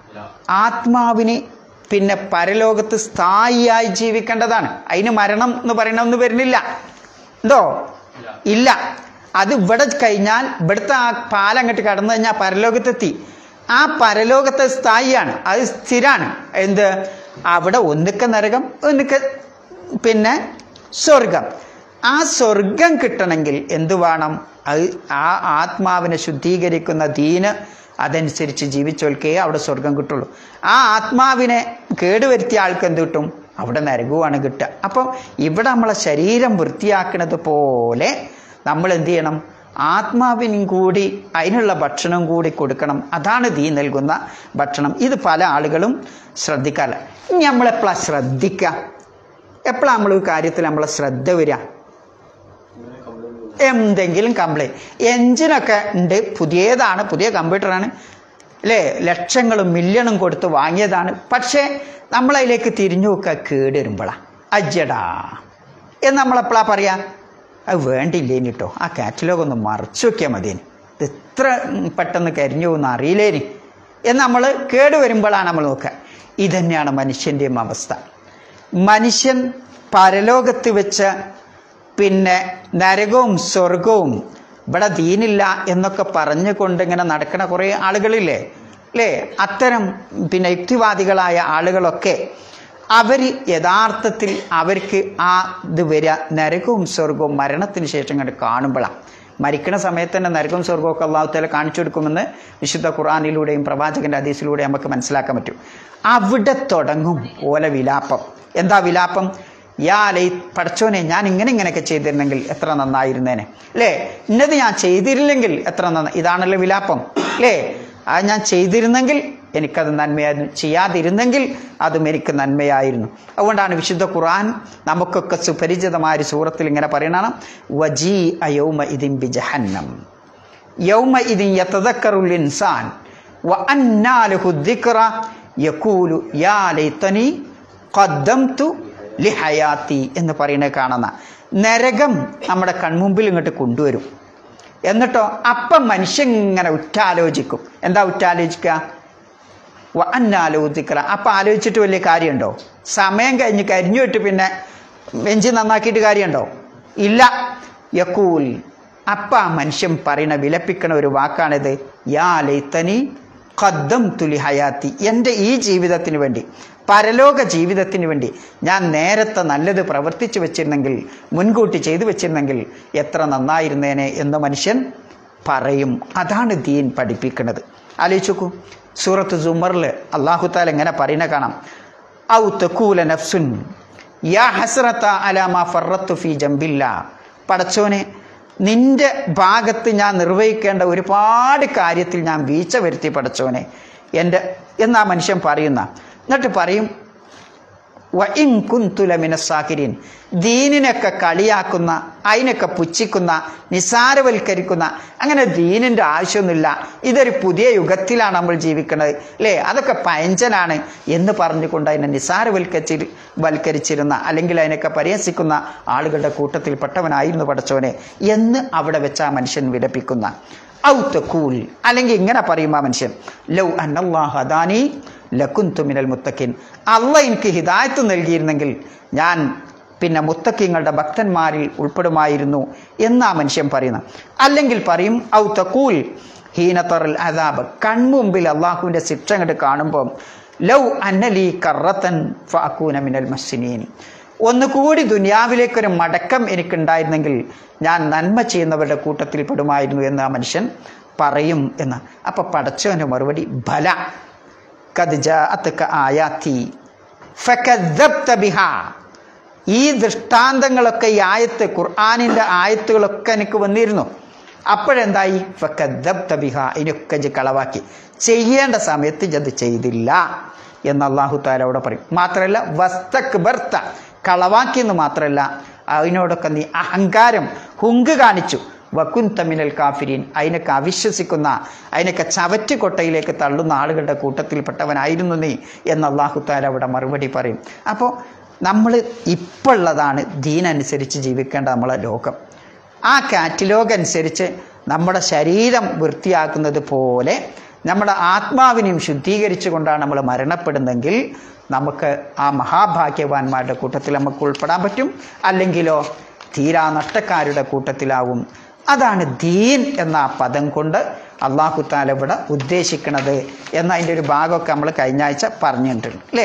ആത്മാവിന് പിന്നെ പരലോകത്ത് സ്ഥായിയായി ജീവിക്കേണ്ടതാണ് അതിന് മരണം എന്ന് പറയണമെന്ന് വരുന്നില്ല ഉണ്ടോ ഇല്ല അത് ഇവിടെ കഴിഞ്ഞാൽ ഇവിടുത്തെ ആ പാലം അങ്ങോട്ട് കടന്നു കഴിഞ്ഞാൽ പരലോകത്തെത്തി ആ പരലോകത്തെ സ്ഥായിയാണ് അത് സ്ഥിരാണ് എന്ത് അവിടെ ഒന്നുക്ക നരകം ഒന്നുക്ക പിന്നെ സ്വർഗം ആ സ്വർഗം കിട്ടണമെങ്കിൽ എന്തു വേണം അത് ആ ആത്മാവിനെ ശുദ്ധീകരിക്കുന്ന ദീന് അതനുസരിച്ച് ജീവിച്ചോൽക്കേ അവിടെ സ്വർഗം കിട്ടുള്ളൂ ആ ആത്മാവിനെ കേടുവരുത്തിയ ആൾക്ക് എന്ത് കിട്ടും അവിടെ നരകവുമാണ് കിട്ടുക അപ്പം ഇവിടെ നമ്മളെ ശരീരം വൃത്തിയാക്കുന്നത് പോലെ നമ്മൾ എന്ത് ചെയ്യണം ആത്മാവിനും കൂടി അതിനുള്ള ഭക്ഷണം കൂടി കൊടുക്കണം അതാണ് ദീ നൽകുന്ന ഭക്ഷണം ഇത് പല ആളുകളും ശ്രദ്ധിക്കാറില്ല ഇനി നമ്മളെപ്പോഴാണ് ശ്രദ്ധിക്കുക എപ്പോഴാണ് നമ്മൾ ഈ കാര്യത്തിൽ നമ്മളെ ശ്രദ്ധ വരിക എന്തെങ്കിലും കംപ്ലൈൻറ്റ് എൻജിനൊക്കെ ഉണ്ട് പുതിയതാണ് പുതിയ കമ്പ്യൂട്ടറാണ് അല്ലേ ലക്ഷങ്ങളും മില്യണും കൊടുത്ത് വാങ്ങിയതാണ് പക്ഷേ നമ്മളതിലേക്ക് തിരിഞ്ഞു നോക്കുക കേട് വരുമ്പോഴാണ് അജ്ജടാ എന്ന് നമ്മളെപ്പോഴാ പറയാ അത് വേണ്ടില്ലേനി കേട്ടോ ആ കാറ്റലോഗ് ഒന്ന് മറച്ചു വെക്കിയാൽ മതിയേനി ഇത് ഇത്ര പെട്ടെന്ന് കരിഞ്ഞു പോകുന്ന അറിയില്ലേനി എന്ന് നമ്മൾ കേട് വരുമ്പോഴാണ് നമ്മൾ നോക്കുക ഇതന്നെയാണ് മനുഷ്യൻ്റെയും അവസ്ഥ മനുഷ്യൻ പരലോകത്ത് വെച്ച് പിന്നെ നരകവും സ്വർഗവും ഇവിടെ ദീനില്ല എന്നൊക്കെ പറഞ്ഞുകൊണ്ട് ഇങ്ങനെ നടക്കുന്ന കുറേ ആളുകളില്ലേ അല്ലേ അത്തരം പിന്നെ യുക്തിവാദികളായ ആളുകളൊക്കെ അവർ യഥാർത്ഥത്തിൽ അവർക്ക് ആ ഇത് വരിക നരകവും സ്വർഗവും മരണത്തിന് ശേഷം കണ്ട് കാണുമ്പോഴാണ് മരിക്കുന്ന സമയത്ത് തന്നെ നരകവും സ്വർഗവും ഒക്കെ അള്ളാഹുത്തല കാണിച്ചു കൊടുക്കുമെന്ന് വിശുദ്ധ ഖുർആാനിലൂടെയും പ്രവാചകന്റെ ഹദീസിലൂടെയും നമുക്ക് മനസ്സിലാക്കാൻ പറ്റും അവിടെ തുടങ്ങും ഓല വിലാപം എന്താ വിലാപം യാ ലൈ പഠിച്ചോനെ ഞാൻ ഇങ്ങനെ ഇങ്ങനെയൊക്കെ ചെയ്തിരുന്നെങ്കിൽ എത്ര നന്നായിരുന്നേനെ അല്ലേ ഇന്നത് ഞാൻ ചെയ്തിരുന്നെങ്കിൽ എത്ര നന്ന ഇതാണല്ലോ വിലാപം അല്ലേ അത് ഞാൻ ചെയ്തിരുന്നെങ്കിൽ എനിക്കത് നന്മയായിരുന്നു ചെയ്യാതിരുന്നെങ്കിൽ അതും എനിക്ക് നന്മയായിരുന്നു അതുകൊണ്ടാണ് വിശുദ്ധ ഖുർആൻ നമുക്കൊക്കെ സുപരിചിതമായ ഒരു സൂറത്തിൽ ഇങ്ങനെ പറയണം വജീ അയൗമ ഇതിൻ ബി ജഹന്നം യൗമ ഇതിൻ യതദക്കറുൽ ഇൻസാൻ വ അന്നാലഹു ദിക്റ യഖൂലു യാ ലൈതനി ഖദ്ദംതു ലിഹയാത്തി എന്ന് പറയുന്നത് കാണുന്ന നരകം നമ്മുടെ കൺമുമ്പിൽ ഇങ്ങോട്ട് കൊണ്ടുവരും എന്നിട്ടോ അപ്പം മനുഷ്യൻ ഇങ്ങനെ ഉറ്റാലോചിക്കും എന്താ ഉറ്റാലോചിക്കുക വ അന്നാലോചിക്കല അപ്പം ആലോചിച്ചിട്ട് വലിയ കാര്യമുണ്ടോ സമയം കഴിഞ്ഞ് കരിഞ്ഞു വിട്ട് പിന്നെ വെഞ്ചി നന്നാക്കിയിട്ട് കാര്യമുണ്ടോ ഇല്ല യക്കൂൽ അപ്പ ആ മനുഷ്യൻ പറയണ വിലപ്പിക്കണ ഒരു വാക്കാണിത് യാ ലൈത്തനി ഖദ്ദം തുലി ഹയാത്തി എൻ്റെ ഈ ജീവിതത്തിന് വേണ്ടി പരലോക ജീവിതത്തിന് വേണ്ടി ഞാൻ നേരത്തെ നല്ലത് പ്രവർത്തിച്ചു വെച്ചിരുന്നെങ്കിൽ മുൻകൂട്ടി ചെയ്തു വെച്ചിരുന്നെങ്കിൽ എത്ര നന്നായിരുന്നേനെ എന്ന് മനുഷ്യൻ പറയും അതാണ് ദീൻ പഠിപ്പിക്കുന്നത് ആലോചിച്ച് നോക്കൂ സൂറത്ത് സുമറിൽ അള്ളാഹുത്താൽ എങ്ങനെ പറയുന്ന കാണാം ഔ തക്കൂല നഫ്സുൻ യാ ഹസ്രത്ത അലാമ ഫറത്തു ഫി ജംബില്ല പടച്ചോനെ നിന്റെ ഭാഗത്ത് ഞാൻ നിർവഹിക്കേണ്ട ഒരുപാട് കാര്യത്തിൽ ഞാൻ വീഴ്ച വരുത്തി പടച്ചോനെ എൻ്റെ എന്നാ മനുഷ്യൻ പറയുന്ന എന്നിട്ട് പറയും വഇൻ കുന്തുല മിനസാക്കിരീൻ ദീനിനൊക്കെ കളിയാക്കുന്ന അതിനൊക്കെ പുച്ഛിക്കുന്ന നിസാരവൽക്കരിക്കുന്ന അങ്ങനെ ദീനിൻ്റെ ആവശ്യമൊന്നുമില്ല ഇതൊരു പുതിയ യുഗത്തിലാണ് നമ്മൾ ജീവിക്കുന്നത് അല്ലേ അതൊക്കെ പയഞ്ചനാണ് എന്ന് പറഞ്ഞുകൊണ്ട് അതിനെ നിസാരവൽക്കരിച്ചി വൽക്കരിച്ചിരുന്ന അല്ലെങ്കിൽ അതിനൊക്കെ പരിഹസിക്കുന്ന ആളുകളുടെ കൂട്ടത്തിൽപ്പെട്ടവനായിരുന്നു പടച്ചോനെ എന്ന് അവിടെ വെച്ച് ആ മനുഷ്യൻ വിലപിക്കുന്ന ഔത്തക്കൂൽ അല്ലെങ്കിൽ ഇങ്ങനെ പറയും ആ മനുഷ്യൻ ലൗ അന്നല്ലാഹ് അദാനി ലക്കുന്തു മിനൽ മുത്തക്കിൻ അള്ള എനിക്ക് ഹിദായത്ത് നൽകിയിരുന്നെങ്കിൽ ഞാൻ പിന്നെ മുത്തക്കിങ്ങളുടെ ഭക്തന്മാരിൽ ഉൾപ്പെടുമായിരുന്നു എന്ന് ആ മനുഷ്യൻ പറയുന്നു അല്ലെങ്കിൽ പറയും ഔ തക്കൂൽ ഹീനത്തറൽ അതാബ് കൺമുമ്പിൽ അള്ളാഹുവിൻ്റെ ശിക്ഷ അങ്ങോട്ട് കാണുമ്പോൾ ലൗ അന്നലി കറത്തൻ ഫാക്കൂന മിനൽ മസ്സിനീൻ ഒന്നുകൂടി ദുനിയാവിലേക്കൊരു മടക്കം എനിക്കുണ്ടായിരുന്നെങ്കിൽ ഞാൻ നന്മ ചെയ്യുന്നവരുടെ കൂട്ടത്തിൽ പെടുമായിരുന്നു എന്ന് ആ മനുഷ്യൻ പറയും എന്ന് അപ്പൊ പടച്ചവന്റെ മറുപടി ബല കത് ജാഅത്ക ആയാത്തി ഫകദ്ദബ്ത ബിഹാ ഈ ദൃഷ്ടാന്തങ്ങളൊക്കെ ഈ ആയത്ത് ഖുർആാനിൻ്റെ ആയത്തുകളൊക്കെ എനിക്ക് വന്നിരുന്നു അപ്പോഴെന്തായി ഫക്കദ്ദബ്ത ബിഹ ഇതിനൊക്കെ ഇജ്ജ് കളവാക്കി ചെയ്യേണ്ട സമയത്ത് ഇജ്ജ് അത് ചെയ്തില്ല എന്ന് അള്ളാഹു താല അവിടെ പറയും മാത്രമല്ല വസ്തക് ബർത്ത കളവാക്കി എന്ന് മാത്രമല്ല അതിനോടൊക്കെ നീ അഹങ്കാരം ഹുങ്ക് കാണിച്ചു വക്കുൻ തമിനൽ കാഫിരീൻ അതിനൊക്കെ അവിശ്വസിക്കുന്ന അതിനൊക്കെ ചവറ്റുകൊട്ടയിലേക്ക് തള്ളുന്ന ആളുകളുടെ കൂട്ടത്തിൽപ്പെട്ടവനായിരുന്നു നീ എന്ന് അള്ളാഹു താല അവിടെ മറുപടി പറയും അപ്പോൾ നമ്മൾ ഇപ്പോഴുള്ളതാണ് ദീനനുസരിച്ച് ജീവിക്കേണ്ട നമ്മളെ ലോകം ആ കാറ്റലോഗ് അനുസരിച്ച് നമ്മുടെ ശരീരം വൃത്തിയാക്കുന്നത് പോലെ നമ്മുടെ ആത്മാവിനെയും ശുദ്ധീകരിച്ചുകൊണ്ടാണ് നമ്മൾ മരണപ്പെടുന്നതെങ്കിൽ നമുക്ക് ആ മഹാഭാഗ്യവാന്മാരുടെ കൂട്ടത്തിൽ നമുക്ക് ഉൾപ്പെടാൻ പറ്റും അല്ലെങ്കിലോ തീരാ നഷ്ടക്കാരുടെ കൂട്ടത്തിലാവും അതാണ് ദീൻ എന്ന ആ പദം കൊണ്ട് അള്ളാഹു താല ഇവിടെ ഉദ്ദേശിക്കുന്നത് എന്ന അതിൻ്റെ ഒരു ഭാഗമൊക്കെ നമ്മൾ കഴിഞ്ഞ ആഴ്ച പറഞ്ഞിട്ടുണ്ട് അല്ലേ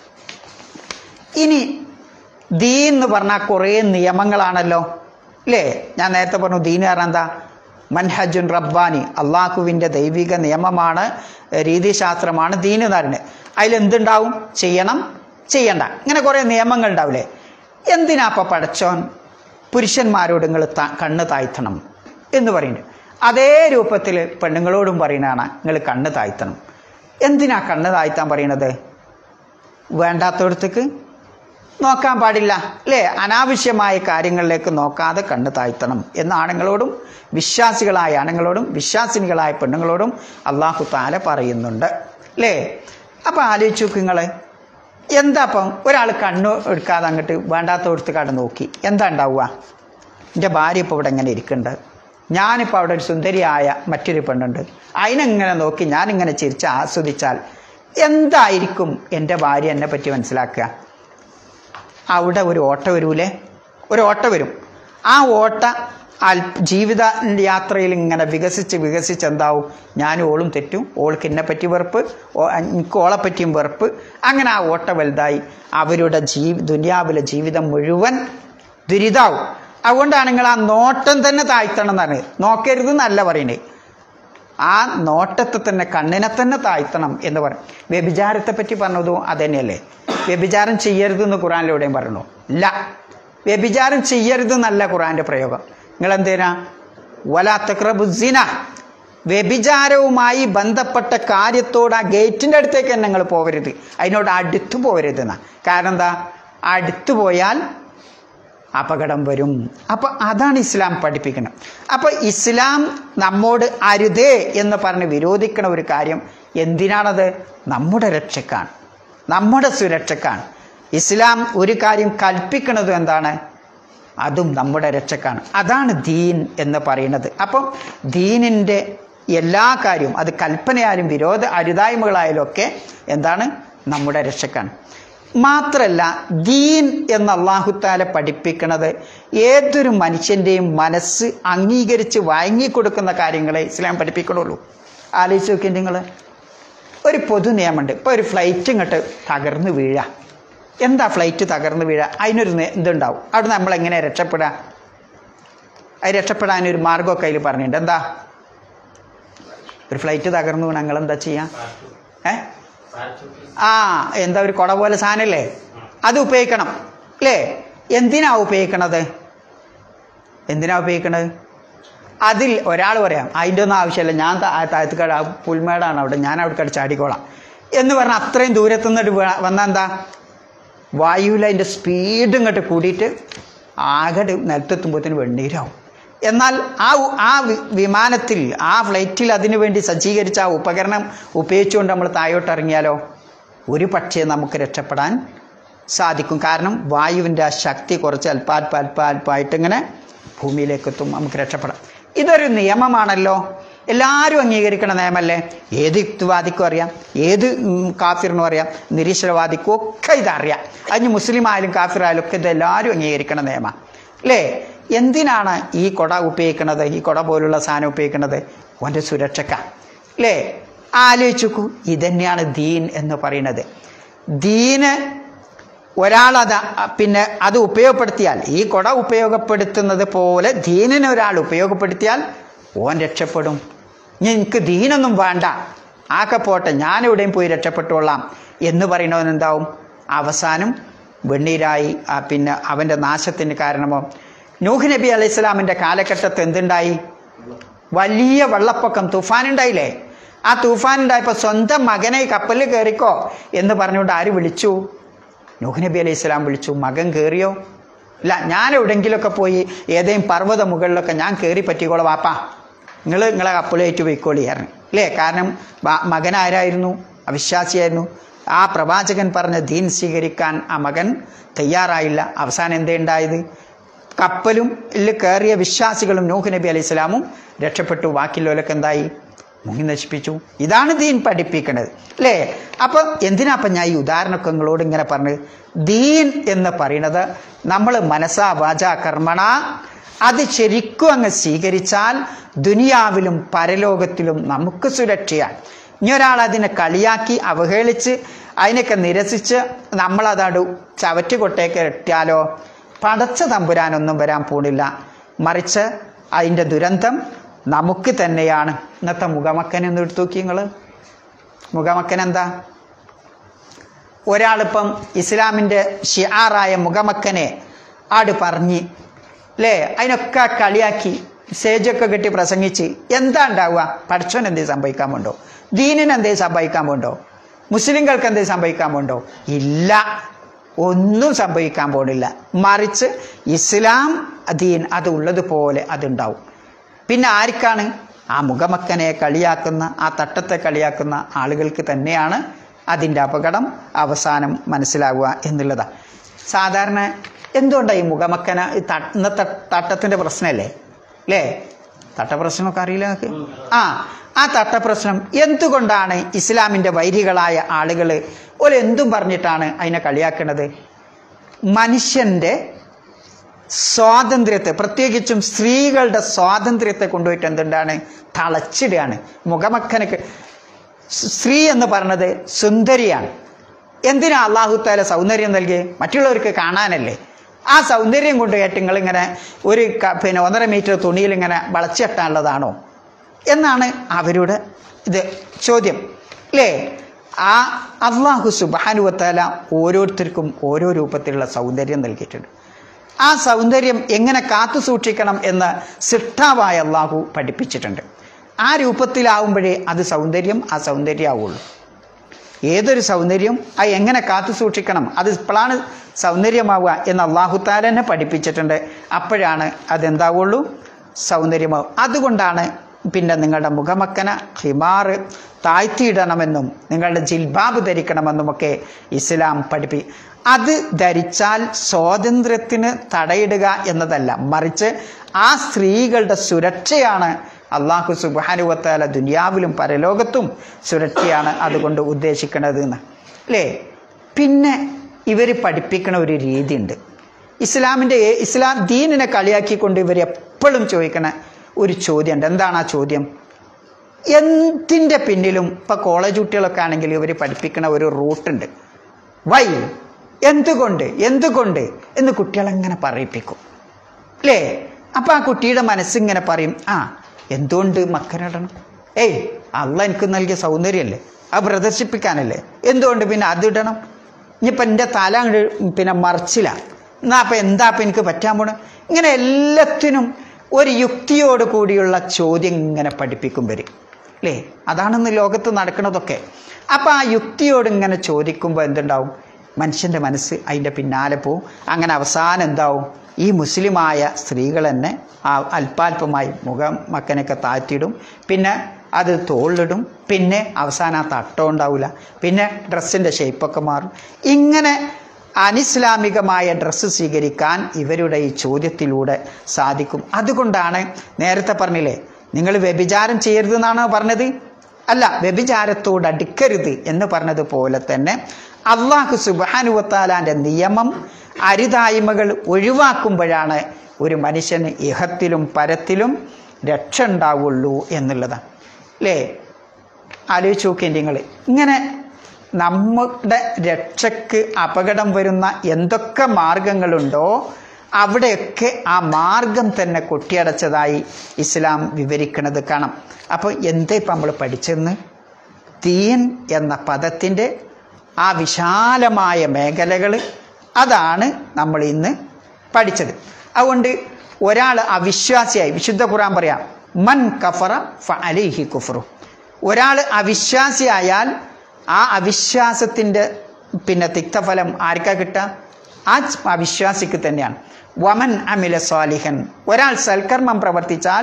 ഇനി ദീൻ എന്ന് പറഞ്ഞാൽ കുറേ നിയമങ്ങളാണല്ലോ അല്ലേ ഞാൻ നേരത്തെ പറഞ്ഞു ദീൻ പറഞ്ഞാൽ എന്താ മൻഹജുൻ റബ്ബാനി അള്ളാഹുവിൻ്റെ ദൈവിക നിയമമാണ് രീതിശാസ്ത്രമാണ് ദീൻ എന്ന് പറയുന്നത് അതിലെന്തുണ്ടാവും ചെയ്യണം ചെയ്യണ്ട ഇങ്ങനെ കുറേ നിയമങ്ങൾ ഉണ്ടാവില്ലേ എന്തിനാ അപ്പം പടച്ചോൻ പുരുഷന്മാരോട് നിങ്ങൾ കണ്ണ് താഴ്ത്തണം എന്ന് പറയുന്നുണ്ട് അതേ രൂപത്തിൽ പെണ്ണുങ്ങളോടും പറയുന്നതാണ് നിങ്ങൾ കണ്ണ് താഴ്ത്തണം എന്തിനാ കണ്ണ് താഴ്ത്താൻ പറയണത് വേണ്ടാത്തടത്തേക്ക് നോക്കാൻ പാടില്ല അല്ലേ അനാവശ്യമായ കാര്യങ്ങളിലേക്ക് നോക്കാതെ കണ്ണ് താഴ്ത്തണം എന്ന് ആണുങ്ങളോടും വിശ്വാസികളായ ആണുങ്ങളോടും വിശ്വാസിനികളായ പെണ്ണുങ്ങളോടും അള്ളാഹു താല പറയുന്നുണ്ട് അല്ലേ അപ്പം ആലോചിച്ച് നോക്ക് നിങ്ങൾ എന്താ അപ്പം ഒരാൾ കണ്ണു എടുക്കാതെ അങ്ങോട്ട് വേണ്ടാത്തടുത്ത് കണ്ട് നോക്കി എന്താ ഉണ്ടാവുക എൻ്റെ ഭാര്യ ഇപ്പോൾ ഇവിടെ ഇങ്ങനെ ഇരിക്കുന്നുണ്ട് ഞാനിപ്പോൾ അവിടെ ഒരു സുന്ദരിയായ മറ്റൊരു പെണ്ണുണ്ട് അതിനെങ്ങനെ നോക്കി ഞാനിങ്ങനെ ചിരിച്ച് ആസ്വദിച്ചാൽ എന്തായിരിക്കും എൻ്റെ ഭാര്യ എന്നെ പറ്റി മനസ്സിലാക്കുക അവിടെ ഒരു ഓട്ട വരൂലേ ഒരു ഓട്ട വരും ആ ഓട്ട അൽ ജീവിത യാത്രയിൽ ഇങ്ങനെ വികസിച്ച് വികസിച്ച് എന്താവും ഞാനും ഓളും തെറ്റും ഓൾക്ക് എന്നെ പറ്റി വെറുപ്പ് ഓ- എനിക്ക് ഓളെ പറ്റിയും വെറുപ്പ് അങ്ങനെ ആ ഓട്ട വലുതായി അവരുടെ ജീവി ദുനിയാവിലെ ജീവിതം മുഴുവൻ ദുരിതാവും അതുകൊണ്ടാണ് നിങ്ങൾ ആ നോട്ടം തന്നെ താഴ്ത്തണം എന്നാണ് നോക്കരുത് എന്നല്ല പറയുന്നത് ആ നോട്ടത്തെ തന്നെ കണ്ണിനെ തന്നെ താഴ്ത്തണം എന്ന് പറയും വ്യഭിചാരത്തെ പറ്റി പറഞ്ഞതും അതന്നെയല്ലേ വ്യഭിചാരം ചെയ്യരുത് എന്ന് ഖുറാനിലൂടെയും പറഞ്ഞു ഇല്ല വ്യഭിചാരം ചെയ്യരുത് എന്നല്ല ഖുറാന്റെ പ്രയോഗം നിങ്ങൾ എന്തേനാ വലാത്തക്രബുസിന വ്യഭിചാരവുമായി ബന്ധപ്പെട്ട കാര്യത്തോട് ആ ഗേറ്റിൻ്റെ അടുത്തേക്ക് തന്നെ നിങ്ങൾ പോകരുത് അതിനോട് അടുത്ത് പോകരുത് എന്നാ കാരണം എന്താ അടുത്ത് പോയാൽ അപകടം വരും അപ്പൊ അതാണ് ഇസ്ലാം പഠിപ്പിക്കുന്നത് അപ്പൊ ഇസ്ലാം നമ്മോട് അരുതേ എന്ന് പറഞ്ഞ് വിരോധിക്കണ ഒരു കാര്യം എന്തിനാണത് നമ്മുടെ രക്ഷക്കാണ് നമ്മുടെ സുരക്ഷക്കാണ് ഇസ്ലാം ഒരു കാര്യം കൽപ്പിക്കുന്നത് എന്താണ് അതും നമ്മുടെ രക്ഷക്കാണ് അതാണ് ദീൻ എന്ന് പറയുന്നത് അപ്പം ദീനിൻ്റെ എല്ലാ കാര്യവും അത് കൽപ്പനയായാലും വിരോധ അരുതായ്മകളായാലും ഒക്കെ എന്താണ് നമ്മുടെ രക്ഷക്കാണ് മാത്രല്ല ദീൻ എന്ന് അള്ളാഹുത്താല പഠിപ്പിക്കുന്നത് ഏതൊരു മനുഷ്യൻ്റെയും മനസ്സ് അംഗീകരിച്ച് വാങ്ങിക്കൊടുക്കുന്ന കാര്യങ്ങളെ ഇസ്ലാം പഠിപ്പിക്കണുള്ളൂ ആലോചിച്ച് നോക്കിയ നിങ്ങൾ ഒരു പൊതു നിയമമുണ്ട് ഇപ്പോൾ ഒരു ഫ്ലൈറ്റ് ഇങ്ങോട്ട് തകർന്ന് വീഴാം എന്താ ഫ്ലൈറ്റ് തകർന്ന് വീഴുക അതിനൊരു നേ- ഇതുണ്ടാവും അവിടെ നമ്മൾ എങ്ങനെ രക്ഷപ്പെടുക അത് രക്ഷപ്പെടാനൊരു മാർഗമൊക്കെ അതിൽ പറഞ്ഞിട്ടുണ്ട് എന്താ ഒരു ഫ്ലൈറ്റ് തകർന്നു വീണാൽ നിങ്ങൾ എന്താ ചെയ്യാം ഏ ആ എന്താ ഒരു കുട പോലെ സാധനല്ലേ അത് ഉപയോഗിക്കണം അല്ലേ എന്തിനാ ഉപയോഗിക്കണത് എന്തിനാ ഉപയോഗിക്കണത് അതിൽ ഒരാൾ പറയാം അതിൻ്റെ ഒന്നും ആവശ്യമില്ല ഞാൻ താഴത്തുകാട് ആ പുൽമേടാണ് അവിടെ ഞാൻ അവിടെ ചാടിക്കോളാം എന്ന് പറഞ്ഞാൽ അത്രയും ദൂരത്തു നിന്നിട്ട് വന്നാൽ എന്താ വായുവിൽ അതിൻ്റെ സ്പീഡ് ഇങ്ങോട്ട് കൂടിയിട്ട് ആകെ നിലത്തെത്തുമ്പോഴത്തേന് വെണ്ണീരാവും എന്നാൽ ആ ഉ- ആ വി- വിമാനത്തിൽ ആ ഫ്ലൈറ്റിൽ അതിനു വേണ്ടി സജ്ജീകരിച്ച ആ ഉപകരണം ഉപയോഗിച്ചുകൊണ്ട് നമ്മൾ താഴോട്ട് ഇറങ്ങിയാലോ ഒരു പക്ഷേ നമുക്ക് രക്ഷപ്പെടാൻ സാധിക്കും കാരണം വായുവിൻ്റെ ആ ശക്തി കുറച്ച് അല്പാൽപ്പ അല്പാൽപ്പായിട്ട് ഇങ്ങനെ ഭൂമിയിലേക്ക് എത്തും നമുക്ക് രക്ഷപ്പെടാം ഇതൊരു നിയമമാണല്ലോ എല്ലാവരും അംഗീകരിക്കണ നിയമമല്ലേ ഏത് യുക്തിവാദിക്കും അറിയാം ഏത് ഉം, കാഫിറിനും അറിയാം നിരീശ്വരവാദിക്കും ഒക്കെ ഇതറിയാം അതിന് മുസ്ലിം ആയാലും കാഫിർ ആയാലും ഒക്കെ ഇത് എല്ലാവരും അംഗീകരിക്കണ നിയമം അല്ലേ എന്തിനാണ് ഈ കൊട ഉപയോഗിക്കുന്നത് ഈ കൊട പോലുള്ള സാധനം ഉപയോഗിക്കുന്നത് ഓൻ്റെ സുരക്ഷക്ക അല്ലേ ആലോചിച്ചു ഇതന്നെയാണ് ദീൻ എന്ന് പറയുന്നത് ദീന് ഒരാളത് പിന്നെ അത് ഉപയോഗപ്പെടുത്തിയാൽ ഈ കൊട ഉപയോഗപ്പെടുത്തുന്നത് പോലെ ദീനിനെ ഒരാൾ ഉപയോഗപ്പെടുത്തിയാൽ ഓൻ രക്ഷപ്പെടും ഇനി എനിക്ക് ദീനൊന്നും വേണ്ട ആക്കെ പോട്ടെ ഞാൻ എവിടെയും പോയി രക്ഷപ്പെട്ടുകൊള്ളാം എന്ന് പറയുന്നവൻ എന്താവും അവസാനം വെണ്ണീരായി ആ പിന്നെ അവൻ്റെ നാശത്തിന് കാരണമോ നൂഹ് നബി അലൈഹി സ്വലാമിൻ്റെ കാലഘട്ടത്ത് എന്തുണ്ടായി വലിയ വെള്ളപ്പൊക്കം തൂഫാൻ ഉണ്ടായില്ലേ ആ തൂഫാൻ ഉണ്ടായപ്പോൾ സ്വന്തം മകനെ കപ്പലിൽ കയറിക്കോ എന്ന് പറഞ്ഞുകൊണ്ട് ആര് വിളിച്ചു നൂഹ് നബി അലൈഹി സ്വലാം വിളിച്ചു മകൻ കയറിയോ ഇല്ല ഞാൻ എവിടെയെങ്കിലുമൊക്കെ പോയി ഏതെങ്കിലും പർവ്വത മുകളിലൊക്കെ ഞാൻ കയറി പറ്റിക്കോളാം വാപ്പാ നിങ്ങൾ നിങ്ങളെ കപ്പലേറ്റ് പോയിക്കോളി പറഞ്ഞു അല്ലേ കാരണം ബ- മകൻ ആരായിരുന്നു അവിശ്വാസിയായിരുന്നു ആ പ്രവാചകൻ പറഞ്ഞ ദീൻ സ്വീകരിക്കാൻ ആ മകൻ തയ്യാറായില്ല അവസാനം എന്തേ ഉണ്ടായത് കപ്പലും ഇതിൽ കയറിയ വിശ്വാസികളും നൂഹ് നബി അലൈഹി സ്വലാമും രക്ഷപ്പെട്ടു ബാക്കിയുള്ളവരൊക്കെ എന്തായി മുങ്ങി നശിപ്പിച്ചു ഇതാണ് ദീൻ പഠിപ്പിക്കുന്നത് അല്ലേ അപ്പം എന്തിനാ അപ്പം ഞാൻ ഈ ഉദാഹരണമൊക്കെ നിങ്ങളോട് ഇങ്ങനെ പറഞ്ഞത് ദീൻ എന്ന് പറയുന്നത് നമ്മൾ മനസ്സാ വാച കർമ്മണ അത് ശരിക്കും അങ്ങ് സ്വീകരിച്ചാൽ ദുനിയാവിലും പരലോകത്തിലും നമുക്ക് സുരക്ഷയാണ് ഇനി ഒരാൾ അതിനെ കളിയാക്കി അവഹേളിച്ച് അതിനൊക്കെ നിരസിച്ച് നമ്മളതടു ചവറ്റുകൊട്ടേക്ക് ഇട്ടാലോ പടച്ച തമ്പുരാനൊന്നും വരാൻ പോണില്ല മറിച്ച് അതിൻ്റെ ദുരന്തം നമുക്ക് തന്നെയാണ് ഇന്നത്തെ മുഖമക്കൻ എന്ന് എടുത്തു നോക്കി നിങ്ങൾ മുഖമക്കൻ എന്താ ഒരാളിപ്പം ഇസ്ലാമിൻ്റെ ഷിയാറായ മുഖമക്കനെ ആട് പറഞ്ഞ് അല്ലേ അതിനൊക്കെ കളിയാക്കി സ്റ്റേജൊക്കെ കെട്ടി പ്രസംഗിച്ച് എന്താ ഉണ്ടാവുക പഠിച്ചോൻ എന്തേ സംഭവിക്കാൻ പോണ്ടോ ദീനിന് എന്തേ സംഭവിക്കാൻ പോണ്ടോ മുസ്ലിങ്ങൾക്ക് എന്തേ സംഭവിക്കാൻ പോണ്ടോ ഇല്ല ഒന്നും സംഭവിക്കാൻ പോണില്ല മറിച്ച് ഇസ്ലാം ദീൻ അത് ഉള്ളതുപോലെ അതുണ്ടാവും പിന്നെ ആർക്കാണ് ആ മുഖമക്കനെ കളിയാക്കുന്ന ആ തട്ടത്തെ കളിയാക്കുന്ന ആളുകൾക്ക് തന്നെയാണ് അതിൻ്റെ അപകടം അവസാനം മനസ്സിലാവുക എന്നുള്ളതാണ് സാധാരണ എന്തുകൊണ്ടാണ് ഈ മുഖമക്കന ഈ ത- ഇന്നത്തെ തട്ടത്തിൻ്റെ പ്രശ്നമല്ലേ അല്ലേ തട്ടപ്രശ്നമൊക്കെ അറിയില്ല നിങ്ങൾക്ക് ആ ആ തട്ടപ്രശ്നം എന്തുകൊണ്ടാണ് ഇസ്ലാമിൻ്റെ വൈരികളായ ആളുകൾ ഒരു എന്തും പറഞ്ഞിട്ടാണ് അതിനെ കളിയാക്കുന്നത് മനുഷ്യൻ്റെ സ്വാതന്ത്ര്യത്തെ പ്രത്യേകിച്ചും സ്ത്രീകളുടെ സ്വാതന്ത്ര്യത്തെ കൊണ്ടുപോയിട്ട് എന്തുണ്ടാണ് തളച്ചിടുകയാണ് മുഖമക്കനക്ക് സ്ത്രീ എന്ന് പറഞ്ഞത് സുന്ദരിയാണ് എന്തിനാ അള്ളാഹു താല സൗന്ദര്യം നൽകി മറ്റുള്ളവർക്ക് കാണാനല്ലേ ആ സൗന്ദര്യം കൊണ്ടുപോയിട്ട് നിങ്ങളിങ്ങനെ ഒരു ക- പിന്നെ ഒന്നര മീറ്റർ തുണിയിൽ ഇങ്ങനെ വളച്ചിട്ടാനുള്ളതാണോ എന്നാണ് അവരുടെ ഇത് ചോദ്യം അല്ലേ ആ അള്ളാഹു സുബാനുവത്താല ഓരോരുത്തർക്കും ഓരോ രൂപത്തിലുള്ള സൗന്ദര്യം നൽകിയിട്ടുണ്ട് ആ സൗന്ദര്യം എങ്ങനെ കാത്തു സൂക്ഷിക്കണം എന്ന് സിട്ടാവായ അള്ളാഹു പഠിപ്പിച്ചിട്ടുണ്ട് ആ രൂപത്തിലാവുമ്പോഴേ അത് സൗന്ദര്യം ആ സൗന്ദര്യമാവുള്ളൂ ഏതൊരു സൗന്ദര്യം അത് എങ്ങനെ കാത്തു സൂക്ഷിക്കണം അത് ഇപ്പോഴാണ് സൗന്ദര്യമാവുക എന്ന് അള്ളാഹുത്താല തന്നെ പഠിപ്പിച്ചിട്ടുണ്ട് അപ്പോഴാണ് അതെന്താവുള്ളൂ സൗന്ദര്യമാവും അതുകൊണ്ടാണ് പിന്നെ നിങ്ങളുടെ മുഖമക്കന ഹിമാറ് താഴ്ത്തിയിടണമെന്നും നിങ്ങളുടെ ജിൽബാബ് ധരിക്കണമെന്നുമൊക്കെ ഇസ്ലാം പഠിപ്പി അത് ധരിച്ചാൽ സ്വാതന്ത്ര്യത്തിന് തടയിടുക എന്നതല്ല മറിച്ച് ആ സ്ത്രീകളുടെ സുരക്ഷയാണ് അള്ളാഹു സുബാനുവത്താല ദുനിയാവിലും പരലോകത്തും സുരക്ഷയാണ് അതുകൊണ്ട് ഉദ്ദേശിക്കുന്നത് എന്ന് അല്ലേ പിന്നെ ഇവർ പഠിപ്പിക്കണ ഒരു രീതിയുണ്ട് ഇസ്ലാമിൻ്റെ ഇസ്ലാം ദീനിനെ കളിയാക്കിക്കൊണ്ട് ഇവർ എപ്പോഴും ചോദിക്കണ ഒരു ചോദ്യമുണ്ട് എന്താണ് ആ ചോദ്യം എന്തിൻ്റെ പിന്നിലും ഇപ്പം കോളേജ് കുട്ടികളൊക്കെ ആണെങ്കിൽ ഇവർ പഠിപ്പിക്കണ ഒരു റൂട്ടുണ്ട് വൈ എന്തുകൊണ്ട് എന്തുകൊണ്ട് എന്ന് കുട്ടികളെങ്ങനെ പറയിപ്പിക്കും അല്ലേ അപ്പം ആ കുട്ടിയുടെ മനസ്സിങ്ങനെ പറയും ആ എന്തുകൊണ്ട് മക്കനിടണം ഏയ് അള്ള എനിക്ക് നൽകിയ സൗന്ദര്യമല്ലേ അത് പ്രദർശിപ്പിക്കാനല്ലേ എന്തുകൊണ്ട് പിന്നെ അതിടണം ഇനിയിപ്പോൾ എൻ്റെ തല അങ്ങട് പിന്നെ മറിച്ചില്ല എന്നാ അപ്പം എന്താ അപ്പം എനിക്ക് പറ്റാൻ പോണ ഇങ്ങനെ എല്ലാത്തിനും ഒരു യുക്തിയോട് കൂടിയുള്ള ചോദ്യം ഇങ്ങനെ പഠിപ്പിക്കും വരും അല്ലേ അതാണെന്ന് ലോകത്ത് നടക്കുന്നതൊക്കെ അപ്പം ആ യുക്തിയോട് ഇങ്ങനെ ചോദിക്കുമ്പോൾ എന്തുണ്ടാവും മനുഷ്യൻ്റെ മനസ്സ് അതിൻ്റെ പിന്നാലെ പോവും അങ്ങനെ അവസാനം എന്താവും ഈ മുസ്ലിമായ സ്ത്രീകൾ തന്നെ ആ അല്പാൽപമായി മുഖം മക്കനൊക്കെ താഴ്ത്തിയിടും പിന്നെ അത് തോളിലിടും പിന്നെ അവസാനം ആ തട്ടം ഉണ്ടാവില്ല പിന്നെ ഡ്രസ്സിൻ്റെ ഷേപ്പൊക്കെ മാറും ഇങ്ങനെ അനിസ്ലാമികമായ ഡ്രസ്സ് സ്വീകരിക്കാൻ ഇവരുടെ ഈ ചോദ്യത്തിലൂടെ സാധിക്കും അതുകൊണ്ടാണ് നേരത്തെ പറഞ്ഞില്ലേ നിങ്ങൾ വ്യഭിചാരം ചെയ്യരുതെന്നാണോ പറഞ്ഞത് അല്ല വ്യഭിചാരത്തോട് അടുക്കരുത് എന്ന് പറഞ്ഞതുപോലെ തന്നെ അള്ളാഹു സുബാനുവത്താലാൻ്റെ നിയമം അരുതായ്മകൾ ഒഴിവാക്കുമ്പോഴാണ് ഒരു മനുഷ്യന് ഇഹത്തിലും പരത്തിലും രക്ഷ ഉണ്ടാവുള്ളൂ എന്നുള്ളതാണ് അല്ലേ ആലോചിച്ച് നോക്കിയ നിങ്ങൾ ഇങ്ങനെ നമ്മുടെ രക്ഷയ്ക്ക് അപകടം വരുന്ന എന്തൊക്കെ മാർഗങ്ങളുണ്ടോ അവിടെയൊക്കെ ആ മാർഗം തന്നെ കൊട്ടിയടച്ചതായി ഇസ്ലാം വിവരിക്കുന്നത് കാണാം അപ്പോൾ എന്താ ഇപ്പം നമ്മൾ പഠിച്ചെന്ന് തീൻ എന്ന പദത്തിൻ്റെ ആ വിശാലമായ മേഖലകൾ അതാണ് നമ്മൾ ഇന്ന് പഠിച്ചത് അതുകൊണ്ട് ഒരാൾ അവിശ്വാസിയായി വിശുദ്ധ ഖുറാൻ പറയാം മൻ കഫറ ഫ അലിഹി കുഫറു ഒരാൾ അവിശ്വാസിയായാൽ ആ അവിശ്വാസത്തിൻ്റെ പിന്നെ തിക്തഫലം ആർക്കാ കിട്ടുക ആ അവിശ്വാസിക്ക് തന്നെയാണ് വമൻ അമില സ്വാലിഹൻ ഒരാൾ സൽക്കർമ്മം പ്രവർത്തിച്ചാൽ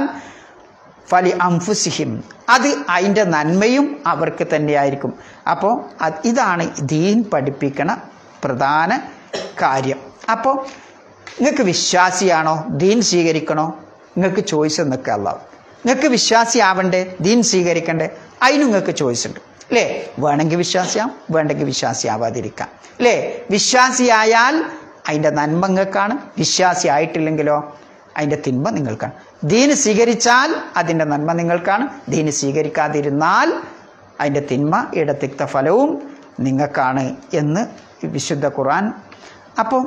ഫലി അംഫുസിഹിം അത് അതിൻ്റെ നന്മയും അവർക്ക് തന്നെയായിരിക്കും അപ്പോൾ ഇതാണ് ദീൻ പഠിപ്പിക്കണ പ്രധാന കാര്യം അപ്പോൾ നിങ്ങൾക്ക് വിശ്വാസിയാണോ ദീൻ സ്വീകരിക്കണോ നിങ്ങൾക്ക് ചോയ്സ് എന്നൊക്കെ അല്ലാവും നിങ്ങൾക്ക് വിശ്വാസിയാവണ്ടേ ദീൻ സ്വീകരിക്കണ്ടേ അതിനും നിങ്ങൾക്ക് ചോയ്സ് ഉണ്ട് അല്ലേ വേണമെങ്കിൽ വിശ്വാസിയാം വേണ്ടെങ്കിൽ വിശ്വാസിയാവാതിരിക്കാം അല്ലേ വിശ്വാസിയായാൽ അതിൻ്റെ നന്മ നിങ്ങൾക്കാണ് വിശ്വാസി ആയിട്ടില്ലെങ്കിലോ അതിൻ്റെ തിന്മ നിങ്ങൾക്കാണ് ദീന് സ്വീകരിച്ചാൽ അതിൻ്റെ നന്മ നിങ്ങൾക്കാണ് ദീന് സ്വീകരിക്കാതിരുന്നാൽ അതിൻ്റെ തിന്മ ഇടത്തിക്ത ഫലവും നിങ്ങൾക്കാണ് എന്ന് വിശുദ്ധ ഖുർആൻ അപ്പോൾ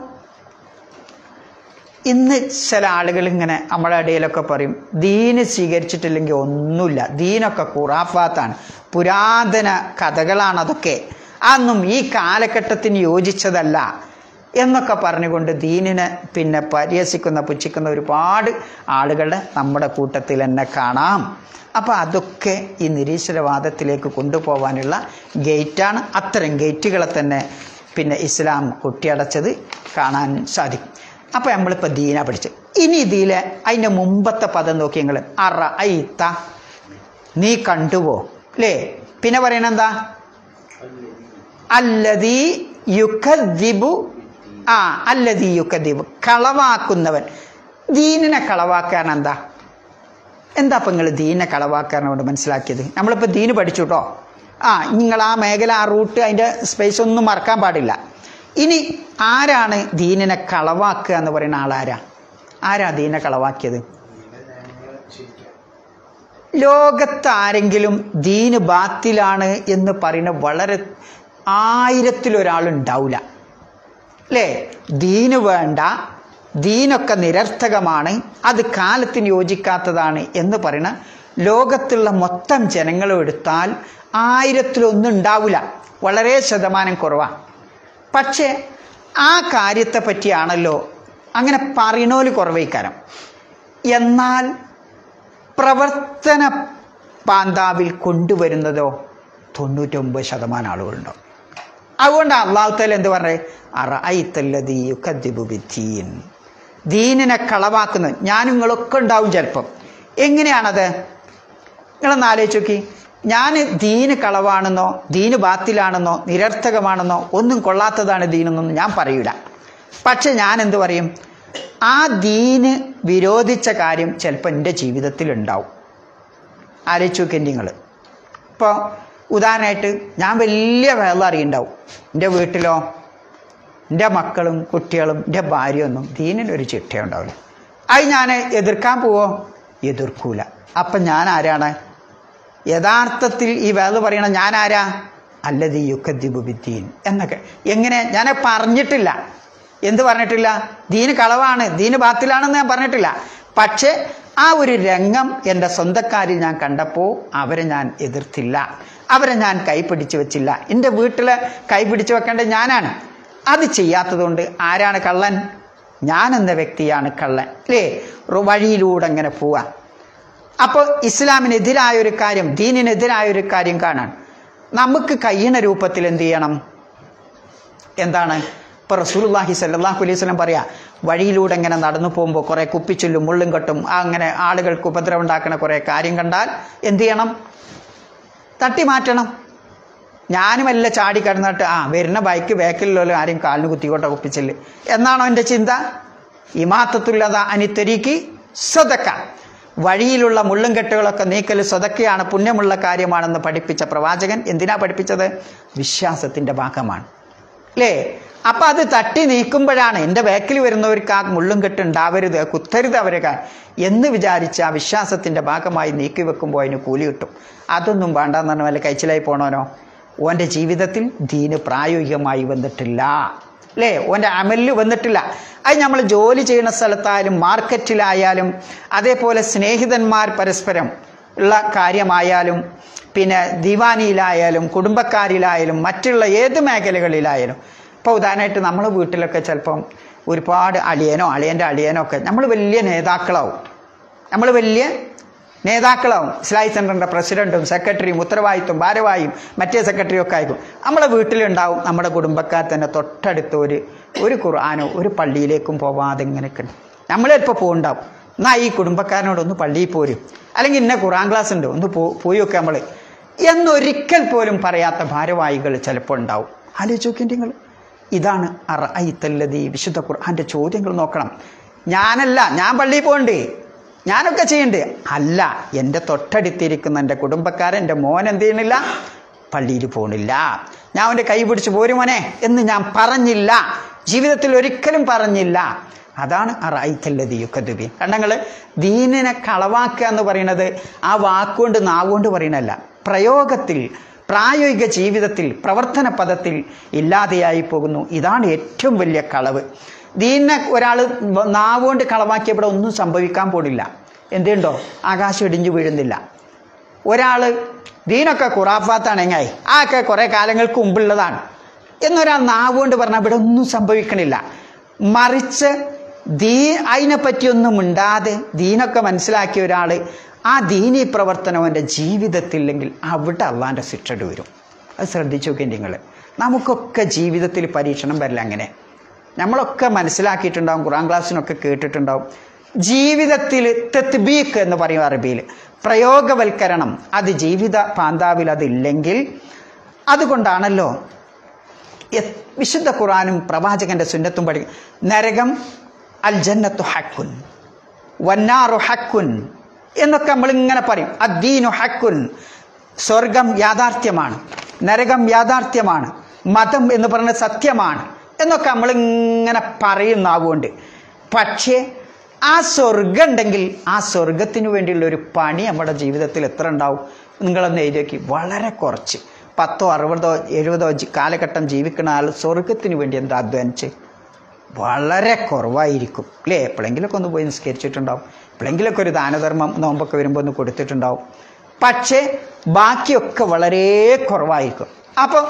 ഇന്ന് ചില ആളുകൾ ഇങ്ങനെ നമ്മുടെ ഇടയിലൊക്കെ പറയും ദീന് സ്വീകരിച്ചിട്ടില്ലെങ്കിൽ ഒന്നുമില്ല ദീനൊക്കെ ഖുറാഫാത്താണ് പുരാതന കഥകളാണ് അതൊക്കെ അതൊന്നും ഈ കാലഘട്ടത്തിന് യോജിച്ചതല്ല എന്നൊക്കെ പറഞ്ഞുകൊണ്ട് ദീനിനെ പിന്നെ പരിഹസിക്കുന്ന പുച്ഛിക്കുന്ന ഒരുപാട് ആളുകളുടെ നമ്മുടെ കൂട്ടത്തിൽ തന്നെ കാണാം അപ്പോൾ അതൊക്കെ ഈ നിരീശ്വരവാദത്തിലേക്ക് കൊണ്ടുപോകാനുള്ള ഗേറ്റാണ് അത്തരം ഗേറ്റുകളെ തന്നെ പിന്നെ ഇസ്ലാം കൊട്ടിയടച്ചത് കാണാൻ സാധിക്കും അപ്പോൾ നമ്മളിപ്പോൾ ദീന പഠിച്ച് ഇനി ഇതിലെ അതിൻ്റെ മുമ്പത്തെ പദം നോക്കി നിങ്ങൾ അറ ഐത്ത നീ കണ്ടുവോ അല്ലേ പിന്നെ പറയണ എന്താ അല്ലതീ യുഖദ്ദിബു ആ അല്ലതീ യുഖദ്ദിബു കളവാക്കുന്നവൻ ദീനിനെ കളവാക്കാൻ എന്താ എന്താ അപ്പം നിങ്ങൾ ദീനെ കളവാക്കാനോട് മനസ്സിലാക്കിയത് നമ്മളിപ്പോൾ ദീന് പഠിച്ചു കേട്ടോ ആ നിങ്ങൾ ആ മേഖല ആ റൂട്ട് അതിൻ്റെ സ്പേസ് ഒന്നും മറക്കാൻ പാടില്ല ഇനി ആരാണ് ദീനിനെ കളവാക്കുക എന്ന് പറയുന്ന ആളാരാ ആരാ ദീനെ കളവാക്കിയത് ലോകത്ത് ആരെങ്കിലും ദീന് ബാത്തിലാണ് എന്ന് പറയുന്ന വളരെ ആയിരത്തിലൊരാളുണ്ടാവില്ല അല്ലേ ദീന് വേണ്ട ദീനൊക്കെ നിരർത്ഥകമാണ് അത് കാലത്തിന് യോജിക്കാത്തതാണ് എന്ന് പറയുന്ന ലോകത്തുള്ള മൊത്തം ജനങ്ങളും എടുത്താൽ ആയിരത്തിലൊന്നും ഉണ്ടാവില്ല വളരെ ശതമാനം കുറവാണ് പക്ഷേ ആ കാര്യത്തെ പറ്റിയാണല്ലോ അങ്ങനെ പറയണോല് കുറവേക്കാരം എന്നാൽ പ്രവർത്തന പാന്താവിൽ കൊണ്ടുവരുന്നതോ തൊണ്ണൂറ്റൊമ്പത് ശതമാനം ആളുകളുണ്ടാവും അതുകൊണ്ട് അള്ളാഹുത്തല എന്ത് പറഞ്ഞേ അറഅയ്തല്ലദീൻ ദീനിനെ കളവാക്കുന്നത് ഞാൻ നിങ്ങളൊക്കെ ഉണ്ടാവും ചിലപ്പം എങ്ങനെയാണത് നിങ്ങളൊന്ന് ആലോചിച്ച് നോക്കി ഞാൻ ദീന് കളവാണെന്നോ ദീന് ബാത്തിലാണെന്നോ നിരർത്ഥകമാണെന്നോ ഒന്നും കൊള്ളാത്തതാണ് ദീനെന്നൊന്നും ഞാൻ പറയൂല പക്ഷെ ഞാൻ എന്ത് പറയും ആ ദീന് വിരോധിച്ച കാര്യം ചിലപ്പോൾ എൻ്റെ ജീവിതത്തിൽ ഉണ്ടാവും ആലോചിച്ച് നോക്കി നിങ്ങൾ ഇപ്പോൾ ഉദാഹരണമായിട്ട് ഞാൻ വലിയ വെള്ളം അറിയുണ്ടാവും എൻ്റെ വീട്ടിലോ എൻ്റെ മക്കളും കുട്ടികളും എൻ്റെ ഭാര്യയൊന്നും ദീനിനൊരു ചിട്ട ഉണ്ടാവില്ല അത് ഞാൻ എതിർക്കാൻ പോവോ എതിർക്കൂല അപ്പം ഞാൻ ആരാണ് യഥാർത്ഥത്തിൽ ഈ വേദ പറയണ ഞാൻ ആരാ അല്ലത് യുക്കദ്ദിബുബിദ്ദീൻ എന്നൊക്കെ എങ്ങനെ ഞാൻ പറഞ്ഞിട്ടില്ല എന്ത് പറഞ്ഞിട്ടില്ല ദീന് കളവാണ് ദീന് ബാത്തിലാണെന്ന് ഞാൻ പറഞ്ഞിട്ടില്ല പക്ഷേ ആ ഒരു രംഗം എൻ്റെ സ്വന്തക്കാരിൽ ഞാൻ കണ്ടപ്പോൾ അവരെ ഞാൻ എതിർത്തില്ല അവരെ ഞാൻ കൈപിടിച്ച് വെച്ചില്ല എൻ്റെ വീട്ടിൽ കൈപിടിച്ച് വെക്കേണ്ടത് ഞാനാണ് അത് ചെയ്യാത്തതുകൊണ്ട് ആരാണ് കള്ളൻ ഞാൻ എന്ന വ്യക്തിയാണ് കള്ളൻ അല്ലേ റു- വഴിയിലൂടെ അങ്ങനെ പോവാം അപ്പോൾ ഇസ്ലാമിനെതിരായ ഒരു കാര്യം ദീനിനെതിരായ ഒരു കാര്യം കാണാൻ നമുക്ക് കഴിയണ രൂപത്തിൽ എന്ത് ചെയ്യണം എന്താണ് ഇപ്പോൾ റസൂലുള്ളാഹി സല്ലല്ലാഹു അലൈഹി വസല്ലം പറയാ വഴിയിലൂടെ ഇങ്ങനെ നടന്നു പോകുമ്പോൾ കുറേ കുപ്പിച്ചുല്ലും മുള്ളും കെട്ടും അങ്ങനെ ആളുകൾക്ക് ഉപദ്രവം ഉണ്ടാക്കുന്ന കുറേ കാര്യം കണ്ടാൽ എന്ത് ചെയ്യണം തട്ടി മാറ്റണം ഞാനും എല്ലാം ചാടി കിടന്നിട്ട് ആ വരുന്ന ബൈക്ക് ബാക്കിലുള്ള ആരെയും കാലിന് കുത്തിക്കോട്ടെ കുപ്പിച്ചില്ല എന്നാണോ എൻ്റെ ചിന്ത ഇമാത്തത്തുള്ളത അനിത്തരീക്ക് സ്വതക്ക വഴിയിലുള്ള മുള്ളും കെട്ടുകളൊക്കെ നീക്കൽ സ്വതക്കയാണ് പുണ്യമുള്ള കാര്യമാണെന്ന് പഠിപ്പിച്ച പ്രവാചകൻ എന്തിനാ പഠിപ്പിച്ചത് വിശ്വാസത്തിൻ്റെ ഭാഗമാണ് അല്ലേ അപ്പം അത് തട്ടി നീക്കുമ്പോഴാണ് എൻ്റെ ബാക്കിൽ വരുന്നവർക്ക് ആ മുള്ളും കെട്ട് ഉണ്ടാവരുത് കുത്തരുത് അവരെ എന്ന് വിചാരിച്ച് ആ വിശ്വാസത്തിൻ്റെ ഭാഗമായി നീക്കി വെക്കുമ്പോൾ അതിന് കൂലി കിട്ടും അതൊന്നും വേണ്ടെന്ന് പറഞ്ഞ വല്ല കഴിച്ചിലായി പോണോനോ ഓൻ്റെ ജീവിതത്തിൽ ദീന് പ്രായോഗികമായി വന്നിട്ടില്ല അല്ലേ ഓൻ്റെ അമലിൽ വന്നിട്ടില്ല അത് നമ്മൾ ജോലി ചെയ്യുന്ന സ്ഥലത്തായാലും മാർക്കറ്റിലായാലും അതേപോലെ സ്നേഹിതന്മാർ പരസ്പരം ഉള്ള കാര്യമായാലും പിന്നെ ദിവാനിയിലായാലും കുടുംബക്കാരിലായാലും മറ്റുള്ള ഏത് മേഖലകളിലായാലും ഇപ്പോൾ ഉദാഹരണമായിട്ട് നമ്മളെ വീട്ടിലൊക്കെ ചിലപ്പം ഒരുപാട് അളിയനോ അളിയൻ്റെ അളിയനോ ഒക്കെ നമ്മൾ വലിയ നേതാക്കളാവും നമ്മൾ വലിയ നേതാക്കളാവും ഇസ്ലായി സെൻറ്ററിൻ്റെ പ്രസിഡൻറ്റും സെക്രട്ടറിയും ഉത്തരവാദിത്വം ഭാരവാഹിയും മറ്റേ സെക്രട്ടറിയും ഒക്കെ ആയിരിക്കും നമ്മളെ വീട്ടിലുണ്ടാവും നമ്മുടെ കുടുംബക്കാർ തന്നെ തൊട്ടടുത്ത് ഒരു ഒരു ഖുർആാനോ ഒരു പള്ളിയിലേക്കും പോവാതെ ഇങ്ങനെയൊക്കെ ഉണ്ട് നമ്മളിപ്പോൾ പോകുണ്ടാവും എന്നാൽ ഈ കുടുംബക്കാരനോട് ഒന്ന് പള്ളിയിൽ പോരും അല്ലെങ്കിൽ ഇന്ന ഖുറാൻ ക്ലാസ് ഉണ്ട് ഒന്ന് പോ പോയി ഒക്കെ നമ്മൾ എന്നൊരിക്കൽ പോലും പറയാത്ത ഭാരവാഹികൾ ചിലപ്പോൾ ഉണ്ടാവും ആലോചിച്ച് നോക്കിൻ്റെ നിങ്ങൾ ഇതാണ് അറ ഐത്തല്ലതി വിശുദ്ധ ഖുർആൻ്റെ ചോദ്യങ്ങൾ നോക്കണം ഞാനല്ല ഞാൻ പള്ളിയിൽ പോകണ്ടേ ഞാനൊക്കെ ചെയ്യണ്ടേ അല്ല എൻ്റെ തൊട്ടടുത്തിരിക്കുന്ന എൻ്റെ കുടുംബക്കാരൻ എൻ്റെ മോൻ എന്ത് ചെയ്യണില്ല പള്ളിയിൽ പോകണില്ല ഞാൻ അവൻ്റെ കൈ പിടിച്ച് പോരും മോനെ എന്ന് ഞാൻ പറഞ്ഞില്ല ജീവിതത്തിൽ ഒരിക്കലും പറഞ്ഞില്ല അതാണ് അറായിത്തല്ലതി യുക്കതുബി കണ്ടങ്ങൾ ദീനിനെ കളവാക്കുക എന്ന് പറയുന്നത് ആ വാക്കുകൊണ്ട് നാവുകൊണ്ട് പറയുന്നതല്ല പ്രയോഗത്തിൽ പ്രായോഗിക ജീവിതത്തിൽ പ്രവർത്തന പദത്തിൽ ഇല്ലാതെയായി പോകുന്നു ഇതാണ് ഏറ്റവും വലിയ കളവ് ദീനെ ഒരാൾ നാവുകൊണ്ട് കളവാക്കിയ ഇവിടെ ഒന്നും സംഭവിക്കാൻ പോണില്ല എന്തുണ്ടോ ആകാശം ഇടിഞ്ഞു വീഴുന്നില്ല ഒരാൾ ദീനൊക്കെ ഖുറാഫാത്താണെങ്കിൽ ആ ഒക്കെ കുറേ കാലങ്ങൾക്ക് മുമ്പുള്ളതാണ് എന്നൊരാൾ നാവുകൊണ്ട് പറഞ്ഞാൽ ഇവിടെ ഒന്നും സംഭവിക്കണില്ല മറിച്ച് ദീ അതിനെപ്പറ്റിയൊന്നും മിണ്ടാതെ ദീനൊക്കെ മനസ്സിലാക്കിയ ഒരാൾ ആ ദീനീ പ്രവർത്തനം എൻ്റെ ജീവിതത്തില്ലെങ്കിൽ അവിടെ അള്ളാൻ്റെ ശിക്ഷട് വരും അത് ശ്രദ്ധിച്ചു നോക്കി നിങ്ങൾ നമുക്കൊക്കെ ജീവിതത്തിൽ പരീക്ഷണം വരില്ല അങ്ങനെ നമ്മളൊക്കെ മനസ്സിലാക്കിയിട്ടുണ്ടാവും ഖുറാൻ ക്ലാസ്സിനൊക്കെ കേട്ടിട്ടുണ്ടാവും ജീവിതത്തിൽ തെത്ബീക്ക് എന്ന് പറയും അറബിയിൽ പ്രയോഗവൽക്കരണം അത് ജീവിത പാന്താവിൽ അതില്ലെങ്കിൽ അതുകൊണ്ടാണല്ലോ എ- വിശുദ്ധ ഖുറാനും പ്രവാചകന്റെ സുന്നത്തും പഠി നരകം അൽ ജന്നത്തു ഹക്കുൻ വന്നാറു ഹക്കുൻ എന്നൊക്കെ നമ്മളിങ്ങനെ പറയും അദ്ദീനു ഹക്കുൻ സ്വർഗം യാഥാർത്ഥ്യമാണ് നരകം യാഥാർത്ഥ്യമാണ് മതം എന്ന് പറയുന്നത് സത്യമാണ് എന്നൊക്കെ നമ്മളിങ്ങനെ പറയുന്നാവുകൊണ്ട് പക്ഷേ ആ സ്വർഗം ഉണ്ടെങ്കിൽ ആ സ്വർഗത്തിന് വേണ്ടിയുള്ള ഒരു പണി നമ്മുടെ ജീവിതത്തിൽ എത്ര ഉണ്ടാവും നിങ്ങളൊന്ന് എഴുതി നോക്കി വളരെ കുറച്ച് പത്തോ അറുപതോ എഴുപതോ ജി- കാലഘട്ടം ജീവിക്കുന്ന ആൾ സ്വർഗത്തിന് വേണ്ടി എന്താ അധ്വാനിച്ച് വളരെ കുറവായിരിക്കും അല്ലേ എപ്പോഴെങ്കിലുമൊക്കെ ഒന്ന് പോയി നിസ്കരിച്ചിട്ടുണ്ടാവും എപ്പോഴെങ്കിലുമൊക്കെ ഒരു ദാനധർമ്മം നോമ്പൊക്കെ വരുമ്പോൾ ഒന്ന് കൊടുത്തിട്ടുണ്ടാവും പക്ഷേ ബാക്കിയൊക്കെ വളരെ കുറവായിരിക്കും അപ്പോൾ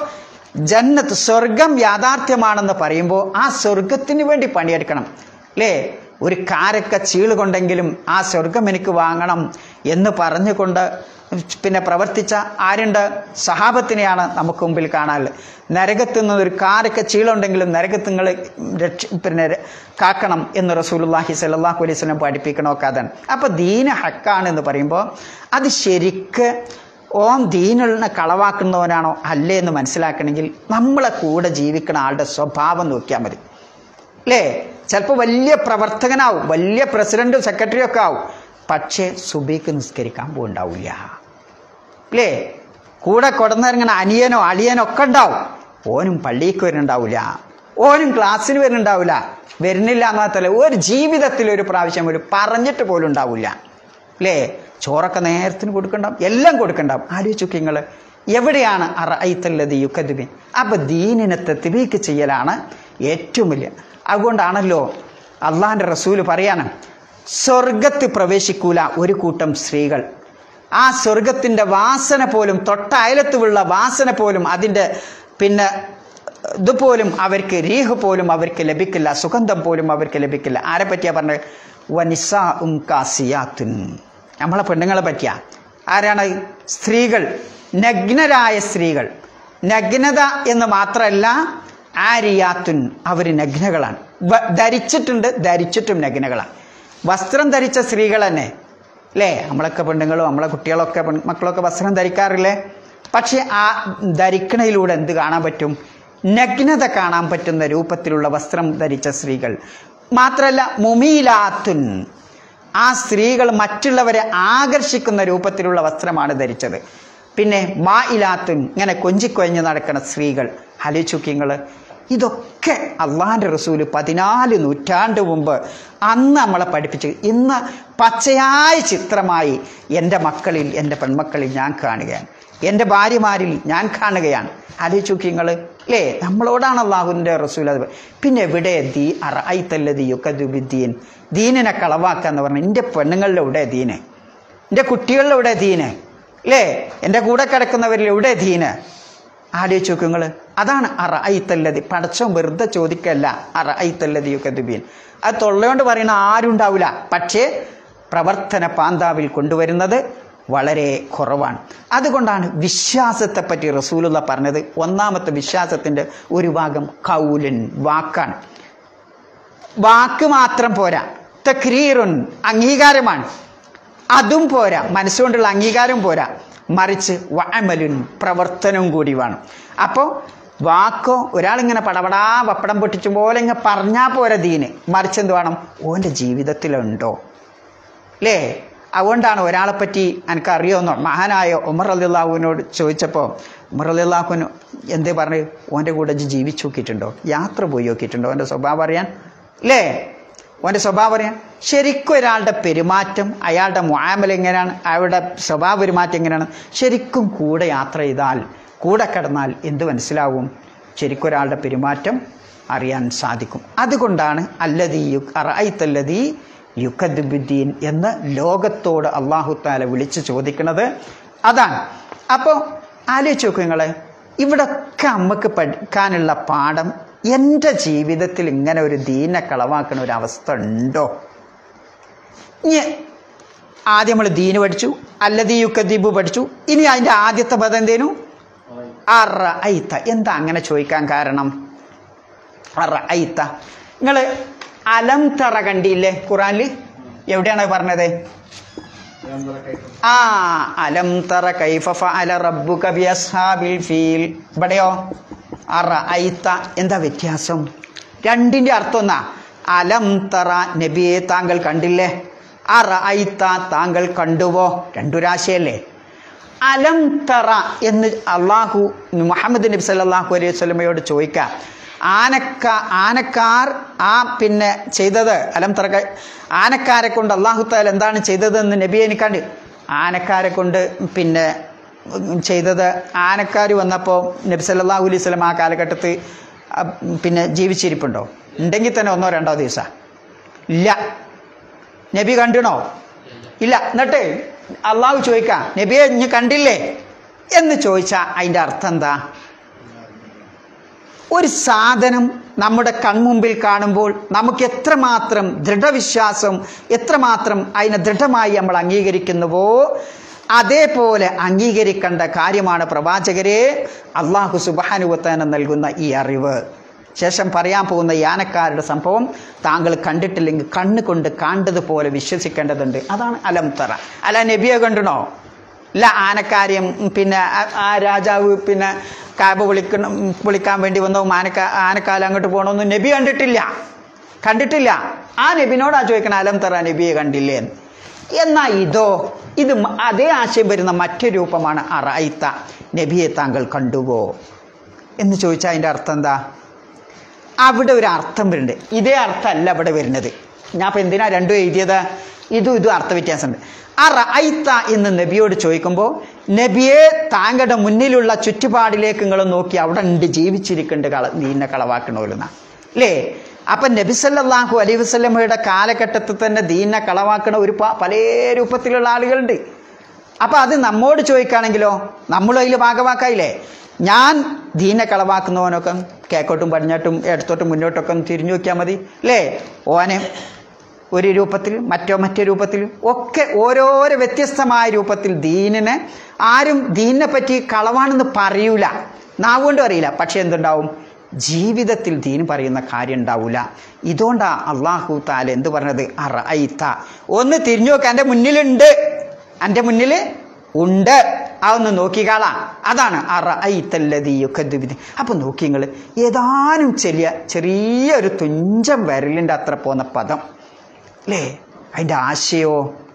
ജന്നത്ത് സ്വർഗം യാഥാർത്ഥ്യമാണെന്ന് പറയുമ്പോൾ ആ സ്വർഗത്തിന് വേണ്ടി പണിയെടുക്കണം അല്ലേ ഒരു കാരക്ക ചീള് കൊണ്ടെങ്കിലും ആ സ്വർഗം എനിക്ക് വാങ്ങണം എന്ന് പറഞ്ഞുകൊണ്ട് പിന്നെ പ്രവർത്തിച്ച ആരുണ്ട് സഹാബത്തിനെയാണ് നമുക്ക് മുമ്പിൽ കാണാൻ നരകത്ത് നിന്ന് ഒരു കാരക്ക ചീളുണ്ടെങ്കിലും നരകത്ത് നിങ്ങൾ രക്ഷ പിന്നെ ര- കാക്കണം എന്ന് റസൂലുള്ളാഹി സ്വല്ലല്ലാഹു അലൈഹി വസല്ലം പഠിപ്പിക്കണമൊക്കെ അതാണ് അപ്പോൾ ദീന ഹക്കാണ് എന്ന് പറയുമ്പോൾ അത് ശരിക്ക് ഓം ദീനിനെ കളവാക്കുന്നവനാണോ അല്ലേ എന്ന് മനസ്സിലാക്കണമെങ്കിൽ നമ്മളെ കൂടെ ജീവിക്കുന്ന ആളുടെ സ്വഭാവം നോക്കിയാൽ മതി അല്ലേ ചിലപ്പോൾ വലിയ പ്രവർത്തകനാവും വലിയ പ്രസിഡന്റും സെക്രട്ടറിയും ഒക്കെ ആവും പക്ഷേ സുബീക്ക് നിസ്കരിക്കാൻ പോണ്ടാവില്ല അല്ലേ കൂടെ കൊടന്നിറങ്ങണ അനിയനോ അളിയനോ ഒക്കെ ഉണ്ടാവും ഓനും പള്ളിക്ക് വരുന്നുണ്ടാവില്ല ഓനും ക്ലാസ്സിന് വരുന്നുണ്ടാവില്ല വരുന്നില്ല എന്ന് മാത്രമല്ല ഒരു ജീവിതത്തിൽ ഒരു പ്രാവശ്യം ഒരു പറഞ്ഞിട്ട് പോലും ഉണ്ടാവില്ല അല്ലേ ചോറൊക്കെ നേരത്തിന് കൊടുക്കണ്ടാവും എല്ലാം കൊടുക്കണ്ടാവും ആലോചിച്ചു നിങ്ങൾ എവിടെയാണ് അറൈത്തല്ലത് യുക്കദ്ബിൻ അപ്പൊ ദീനിനെ തെത്തിബീക്ക് ചെയ്യലാണ് ഏറ്റവും വലിയ അതുകൊണ്ടാണല്ലോ അള്ളാഹിന്റെ റസൂല് പറയാണ് സ്വർഗത്ത് പ്രവേശിക്കൂല ഒരു കൂട്ടം സ്ത്രീകൾ ആ സ്വർഗത്തിന്റെ വാസന പോലും തൊട്ടയലത്തുള്ള വാസന പോലും അതിൻ്റെ പിന്നെ ഇതുപോലും അവർക്ക് രീഹ് പോലും അവർക്ക് ലഭിക്കില്ല സുഗന്ധം പോലും അവർക്ക് ലഭിക്കില്ല ആരെ പറ്റിയാ പറഞ്ഞത് വനിസാ ഉം കാസിയാത്തുൻ നമ്മളെ പെണ്ണുങ്ങളെ പറ്റിയാ ആരാണ് സ്ത്രീകൾ നഗ്നരായ സ്ത്രീകൾ നഗ്നത എന്ന് മാത്രമല്ല ആരിയാത്തുൻ അവർ നഗ്നകളാണ് വ- ധരിച്ചിട്ടുണ്ട് ധരിച്ചിട്ടും നഗ്നകളാണ് വസ്ത്രം ധരിച്ച സ്ത്രീകൾ തന്നെ അല്ലേ നമ്മളൊക്കെ പെണ്ണുങ്ങളും നമ്മളെ കുട്ടികളൊക്കെ പെൺ- മക്കളൊക്കെ വസ്ത്രം ധരിക്കാറില്ലേ പക്ഷേ ആ ധരിക്കണയിലൂടെ എന്ത് കാണാൻ പറ്റും നഗ്നത കാണാൻ പറ്റുന്ന രൂപത്തിലുള്ള വസ്ത്രം ധരിച്ച സ്ത്രീകൾ മാത്രമല്ല മുമീലാത്തുൻ ആ സ്ത്രീകൾ മറ്റുള്ളവരെ ആകർഷിക്കുന്ന രൂപത്തിലുള്ള വസ്ത്രമാണ് ധരിച്ചത് പിന്നെ മായിലാത്തുൻ ഇങ്ങനെ കൊഞ്ചിക്കൊഴഞ്ഞ് നടക്കുന്ന സ്ത്രീകൾ ഹലിച്ചുക്കിങ്ങൾ ഇതൊക്കെ അള്ളാഹാൻ്റെ റസൂല് പതിനാല് നൂറ്റാണ്ട് മുമ്പ് അന്ന് നമ്മളെ പഠിപ്പിച്ച് ഇന്ന് പച്ചയായ ചിത്രമായി എൻ്റെ മക്കളിൽ എൻ്റെ പെൺമക്കളിൽ ഞാൻ കാണുകയാണ് എൻ്റെ ഭാര്യമാരിൽ ഞാൻ കാണുകയാണ് ആലോചിച്ചുക്കിങ്ങൾ അല്ലേ നമ്മളോടാണ് അള്ളാഹുവിൻ്റെ റസൂൽ അത് പറ- പിന്നെ എവിടെ ദീ അറൈത്തല്ലതി യുക്കദുബിദ്ദീൻ ദീനിനെ കളവാക്കുക എന്ന് പറഞ്ഞാൽ എൻ്റെ പെണ്ണുങ്ങളുടെ എവിടെ ദീന് എൻ്റെ കുട്ടികളുടെ എവിടെ ദീന് അല്ലേ എൻ്റെ കൂടെ കിടക്കുന്നവരിൽ എവിടെ ദീന് ആലോചിച്ച് നോക്ക് നിങ്ങൾ അതാണ് അറ ഐത്തല്ലതി പടച്ചോ വെറുതെ ചോദിക്കല്ല അറ ഐത്തല്ലതി യുക്കദുബീൻ അത് തൊള്ളയോണ്ട് പറയുന്ന ആരും ഉണ്ടാവില്ല പക്ഷേ പ്രവർത്തന പാന്താവിൽ കൊണ്ടുവരുന്നത് വളരെ കുറവാണ് അതുകൊണ്ടാണ് വിശ്വാസത്തെ പറ്റി റസൂലുള്ള പറഞ്ഞത് ഒന്നാമത്തെ വിശ്വാസത്തിൻ്റെ ഒരു ഭാഗം കൗലൻ വാക്കാണ് വാക്ക് മാത്രം പോരാ തക്രീറുൻ അംഗീകാരമാണ് അതും പോരാ മനസ്സുകൊണ്ടുള്ള അംഗീകാരം പോരാ മറിച്ച് വഅമലുൻ പ്രവർത്തനവും കൂടി വേണം അപ്പോൾ വാക്കോ ഒരാളിങ്ങനെ പടപടാ പപ്പടം പൊട്ടിച്ചും പോലെ ഇങ്ങനെ പറഞ്ഞാൽ പോരാ ദീന് മറിച്ച് എന്ത് വേണം ഓൻ്റെ ജീവിതത്തിലുണ്ടോ അല്ലേ അതുകൊണ്ടാണ് ഒരാളെ പറ്റി എനിക്ക് അറിയുമെന്നോ മഹാനായ ഉമർ അലിള്ളാഹുവിനോട് ചോദിച്ചപ്പോൾ ഉമർ അലിള്ളാഹുവിന് എന്തേ പറഞ്ഞു ഓൻ്റെ കൂടെ ഇജ്ജ് ജീവിച്ചു നോക്കിയിട്ടുണ്ടോ യാത്ര പോയി നോക്കിയിട്ടുണ്ടോ ഓൻ്റെ സ്വഭാവം അറിയാൻ അല്ലേ ഓൻ്റെ സ്വഭാവം അറിയാൻ ശരിക്കും ഒരാളുടെ പെരുമാറ്റം അയാളുടെ മുആമല എങ്ങനെയാണ് അയാളുടെ സ്വഭാവ പെരുമാറ്റം എങ്ങനെയാണ് ശരിക്കും കൂടെ യാത്ര ചെയ്താൽ കൂടെ കിടന്നാൽ എന്ത് മനസ്സിലാവും ശരിക്കും ഒരാളുടെ പെരുമാറ്റം അറിയാൻ സാധിക്കും അതുകൊണ്ടാണ് അല്ലതീ യു അറൈത്തല്ലതീ യുക്കദ്ബുദ്ദീൻ എന്ന് ലോകത്തോട് അള്ളാഹു താല വിളിച്ച് ചോദിക്കുന്നത് അതാണ് അപ്പോൾ ആലോചിച്ച് നോക്കൂ നിങ്ങൾ ഇവിടൊക്കെ നമുക്ക് പഠിക്കാനുള്ള പാഠം എൻ്റെ ജീവിതത്തിൽ ഇങ്ങനെ ഒരു ദീനെ കളവാക്കുന്ന ഒരു അവസ്ഥ ഉണ്ടോ ഇനി ആദ്യം നമ്മൾ ദീന് പഠിച്ചു അല്ലതീ യുക്കദ്ദീബ് പഠിച്ചു ഇനി അതിൻ്റെ ആദ്യത്തെ പദം എന്തേനു അറ ഐത്ത എന്താ അങ്ങനെ ചോദിക്കാൻ കാരണം അറ ഐത്ത നിങ്ങൾ അലം തറ കണ്ടില്ലേ ഖുറാനിൽ എവിടെയാണ് പറഞ്ഞത് ആ അലം തറ കൈഫ ഫഅല റബ്ബുക ബിഅസ്ഹാബിൽ ഫീൽ ഇവിടെയോ അറ ഐത്ത എന്താ വ്യത്യാസം രണ്ടിന്റെ അർത്ഥം എന്നാ അലം തറ നബിയെ താങ്കൾ കണ്ടില്ലേ അറ ഐത്ത താങ്കൾ കണ്ടുവോ രണ്ടു രാശിയല്ലേ അലം തറ എന്ന് അള്ളാഹു മുഹമ്മദ് നബി സല്ലല്ലാഹു അലൈഹി വസല്ലമയോട് ചോദിക്കാം ആനക്ക ആനക്കാർ ആ പിന്നെ ചെയ്തത് അലം തറ ക- ആനക്കാരെ കൊണ്ട് അള്ളാഹു താല എന്താണ് ചെയ്തതെന്ന് നബിയെ എനിക്കണ്ട് ആനക്കാരെ കൊണ്ട് പിന്നെ ഉം, ചെയ്തത് ആനക്കാർ വന്നപ്പോൾ നബി സല്ലല്ലാഹു അലൈഹി വസല്ലം ആ കാലഘട്ടത്തിൽ ആ, പിന്നെ ജീവിച്ചിരിപ്പുണ്ടോ ഉണ്ടെങ്കിൽ തന്നെ ഒന്നോ രണ്ടോ ദിവസം ഇല്ല നബി കണ്ടിണോ ഇല്ല എന്നിട്ട് അള്ളാഹു ചോദിക്കാം നബിയെ ഇനി കണ്ടില്ലേ എന്ന് ചോദിച്ചാൽ അതിൻ്റെ അർത്ഥം എന്താ ഒരു സാധനം നമ്മുടെ കൺമുമ്പിൽ കാണുമ്പോൾ നമുക്ക് എത്രമാത്രം ദൃഢവിശ്വാസം എത്രമാത്രം അതിനെ ദൃഢമായി നമ്മൾ അംഗീകരിക്കുന്നുവോ അതേപോലെ അംഗീകരിക്കേണ്ട കാര്യമാണ് പ്രവാചകരെ അള്ളാഹു സുബാനുവത്താന നൽകുന്ന ഈ അറിവ് ശേഷം പറയാൻ പോകുന്ന യാനക്കാരുടെ സംഭവം താങ്കൾ കണ്ടിട്ടില്ലെങ്കിൽ കണ്ണുകൊണ്ട് കണ്ടതുപോലെ വിശ്വസിക്കേണ്ടതുണ്ട് അതാണ് അലം തറ അല്ല നബിയെ കണ്ടണോ ഇല്ല ആനക്കാര്യം പിന്നെ ആ- ആ രാജാവ് പിന്നെ കാബ വിളിക്കണം വിളിക്കാൻ വേണ്ടി വന്നോ ആനക്ക ആനക്കാലം അങ്ങോട്ട് പോകണമെന്നും നബി കണ്ടിട്ടില്ല കണ്ടിട്ടില്ല ആ നബിനോടാ ചോദിക്കണം അലം തറ നബിയെ കണ്ടില്ലേ എന്ന് എന്നാ ഇതോ ഇത് മ- അതേ ആശയം വരുന്ന മറ്റൊരു രൂപമാണ് അറായിത്ത നബിയെ താങ്കൾ കണ്ടുവോ എന്ന് ചോദിച്ചാൽ അതിൻ്റെ അർത്ഥം എന്താ അവിടെ ഒരു അർത്ഥം വരുന്നുണ്ട് ഇതേ അർത്ഥമല്ല ഇവിടെ വരുന്നത് ഞാൻ അപ്പം എന്തിനാ രണ്ടും എഴുതിയത് ഇതും ഇതും അർത്ഥ വ്യത്യാസമുണ്ട് ആ റഅയ്ത്ത എന്ന് നബിയോട് ചോദിക്കുമ്പോൾ നബിയെ താങ്കളുടെ മുന്നിലുള്ള ചുറ്റുപാടിലേക്ക് നിങ്ങൾ നോക്കി അവിടെ ഉണ്ട് ജീവിച്ചിരിക്കുന്നുണ്ട് കള നീന്നെ കളവാക്കണോലെന്ന അല്ലേ അപ്പം നബി സല്ലല്ലാഹു അലൈഹി വസല്ലമയുടെ കാലഘട്ടത്തിൽ തന്നെ ദീനെ കളവാക്കണ ഒരു പ- പല രൂപത്തിലുള്ള ആളുകളുണ്ട് അപ്പൊ അത് നമ്മോട് ചോദിക്കുകയാണെങ്കിലോ നമ്മളും അതിൽ ഭാഗവാക്കായില്ലേ ഞാൻ ദീനെ കളവാക്കുന്നവനൊക്കെ കേക്കോട്ടും പടിഞ്ഞാട്ടും ഇടത്തോട്ടും മുന്നോട്ടൊക്കെ ഒന്ന് തിരിഞ്ഞു നോക്കിയാൽ മതി അല്ലേ ഓനെ ഒരു രൂപത്തിൽ മറ്റോ മറ്റോ രൂപത്തിൽ ഒക്കെ ഓരോരോ വ്യത്യസ്തമായ രൂപത്തിൽ ദീനിനെ ആരും ദീനിനെ പറ്റി കളവാണെന്ന് പറയൂല നാവുകൊണ്ട് അറിയില്ല പക്ഷെ എന്തുണ്ടാവും ജീവിതത്തിൽ ദീൻ പറയുന്ന കാര്യം ഉണ്ടാവില്ല ഇതുകൊണ്ടാ അള്ളാഹു താല എന്ത് പറഞ്ഞത് അറൈത്ത ഒന്ന് തിരിഞ്ഞു നോക്ക് എൻ്റെ മുന്നിലുണ്ട് എൻ്റെ മുന്നിൽ ഉണ്ട് അതൊന്ന് നോക്കിക്കാളാ അതാണ് അറൈത്തല്ലതീയുക്കദ്വിധി അപ്പം നോക്കി നിങ്ങൾ ഏതാനും ചെറിയ ചെറിയൊരു തുഞ്ചം വിരലിൻ്റെ അത്ര പോകുന്ന പദം അല്ലേ അതിൻ്റെ ആശയോ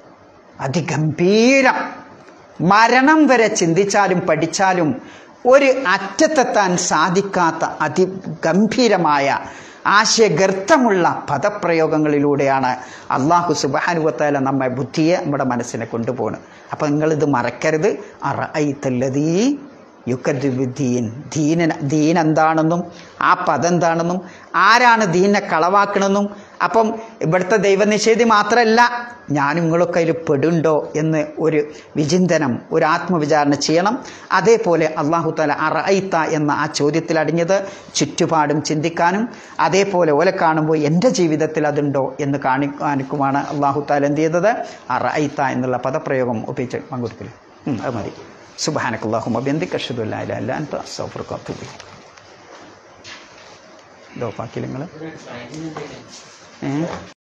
അതിഗംഭീരം മരണം വരെ ചിന്തിച്ചാലും പഠിച്ചാലും ഒരു അറ്റത്തെത്താൻ സാധിക്കാത്ത അതിഗംഭീരമായ ആശയഗർത്തമുള്ള പദപ്രയോഗങ്ങളിലൂടെയാണ് അള്ളാഹു സുബാനുവത്താല നമ്മെ ബുദ്ധിയെ നമ്മുടെ മനസ്സിനെ കൊണ്ടുപോകുന്നത് അപ്പം നിങ്ങളിത് മറക്കരുത് അറൈത്തല്ലതീ യുക്കദ്ദീൻ ദീന ദീൻ എന്താണെന്നും ആ പദം എന്താണെന്നും ആരാണ് ദീനെ കളവാക്കണമെന്നും അപ്പം ഇവിടുത്തെ ദൈവനിഷേധി മാത്രമല്ല ഞാനും നിങ്ങളൊക്കെ അതിൽ പെടുണ്ടോ എന്ന് ഒരു വിചിന്തനം ഒരു ആത്മവിചാരണ ചെയ്യണം അതേപോലെ അള്ളാഹു താല അറൈത്ത എന്ന ആ ചോദ്യത്തിൽ അടിഞ്ഞത് ചുറ്റുപാടും ചിന്തിക്കാനും അതേപോലെ ഓലെ കാണുമ്പോൾ എൻ്റെ ജീവിതത്തിൽ അതുണ്ടോ എന്ന് കാണിക്കാനിക്കുമാണ് അള്ളാഹു താല എന്ത് ചെയ്തത് അറൈത്ത എന്നുള്ള പദപ്രയോഗം ഉപയോഗിച്ച് പങ്കുവെക്കില്ല അത് മതി സുബാനക്കല്ലാഹും അഭ്യന്തിക്ക് അഷദുല്ല അല്ല അൻത സൗഫർക്കാത്തു ഇതോ ബാക്കി നിങ്ങൾ ഏ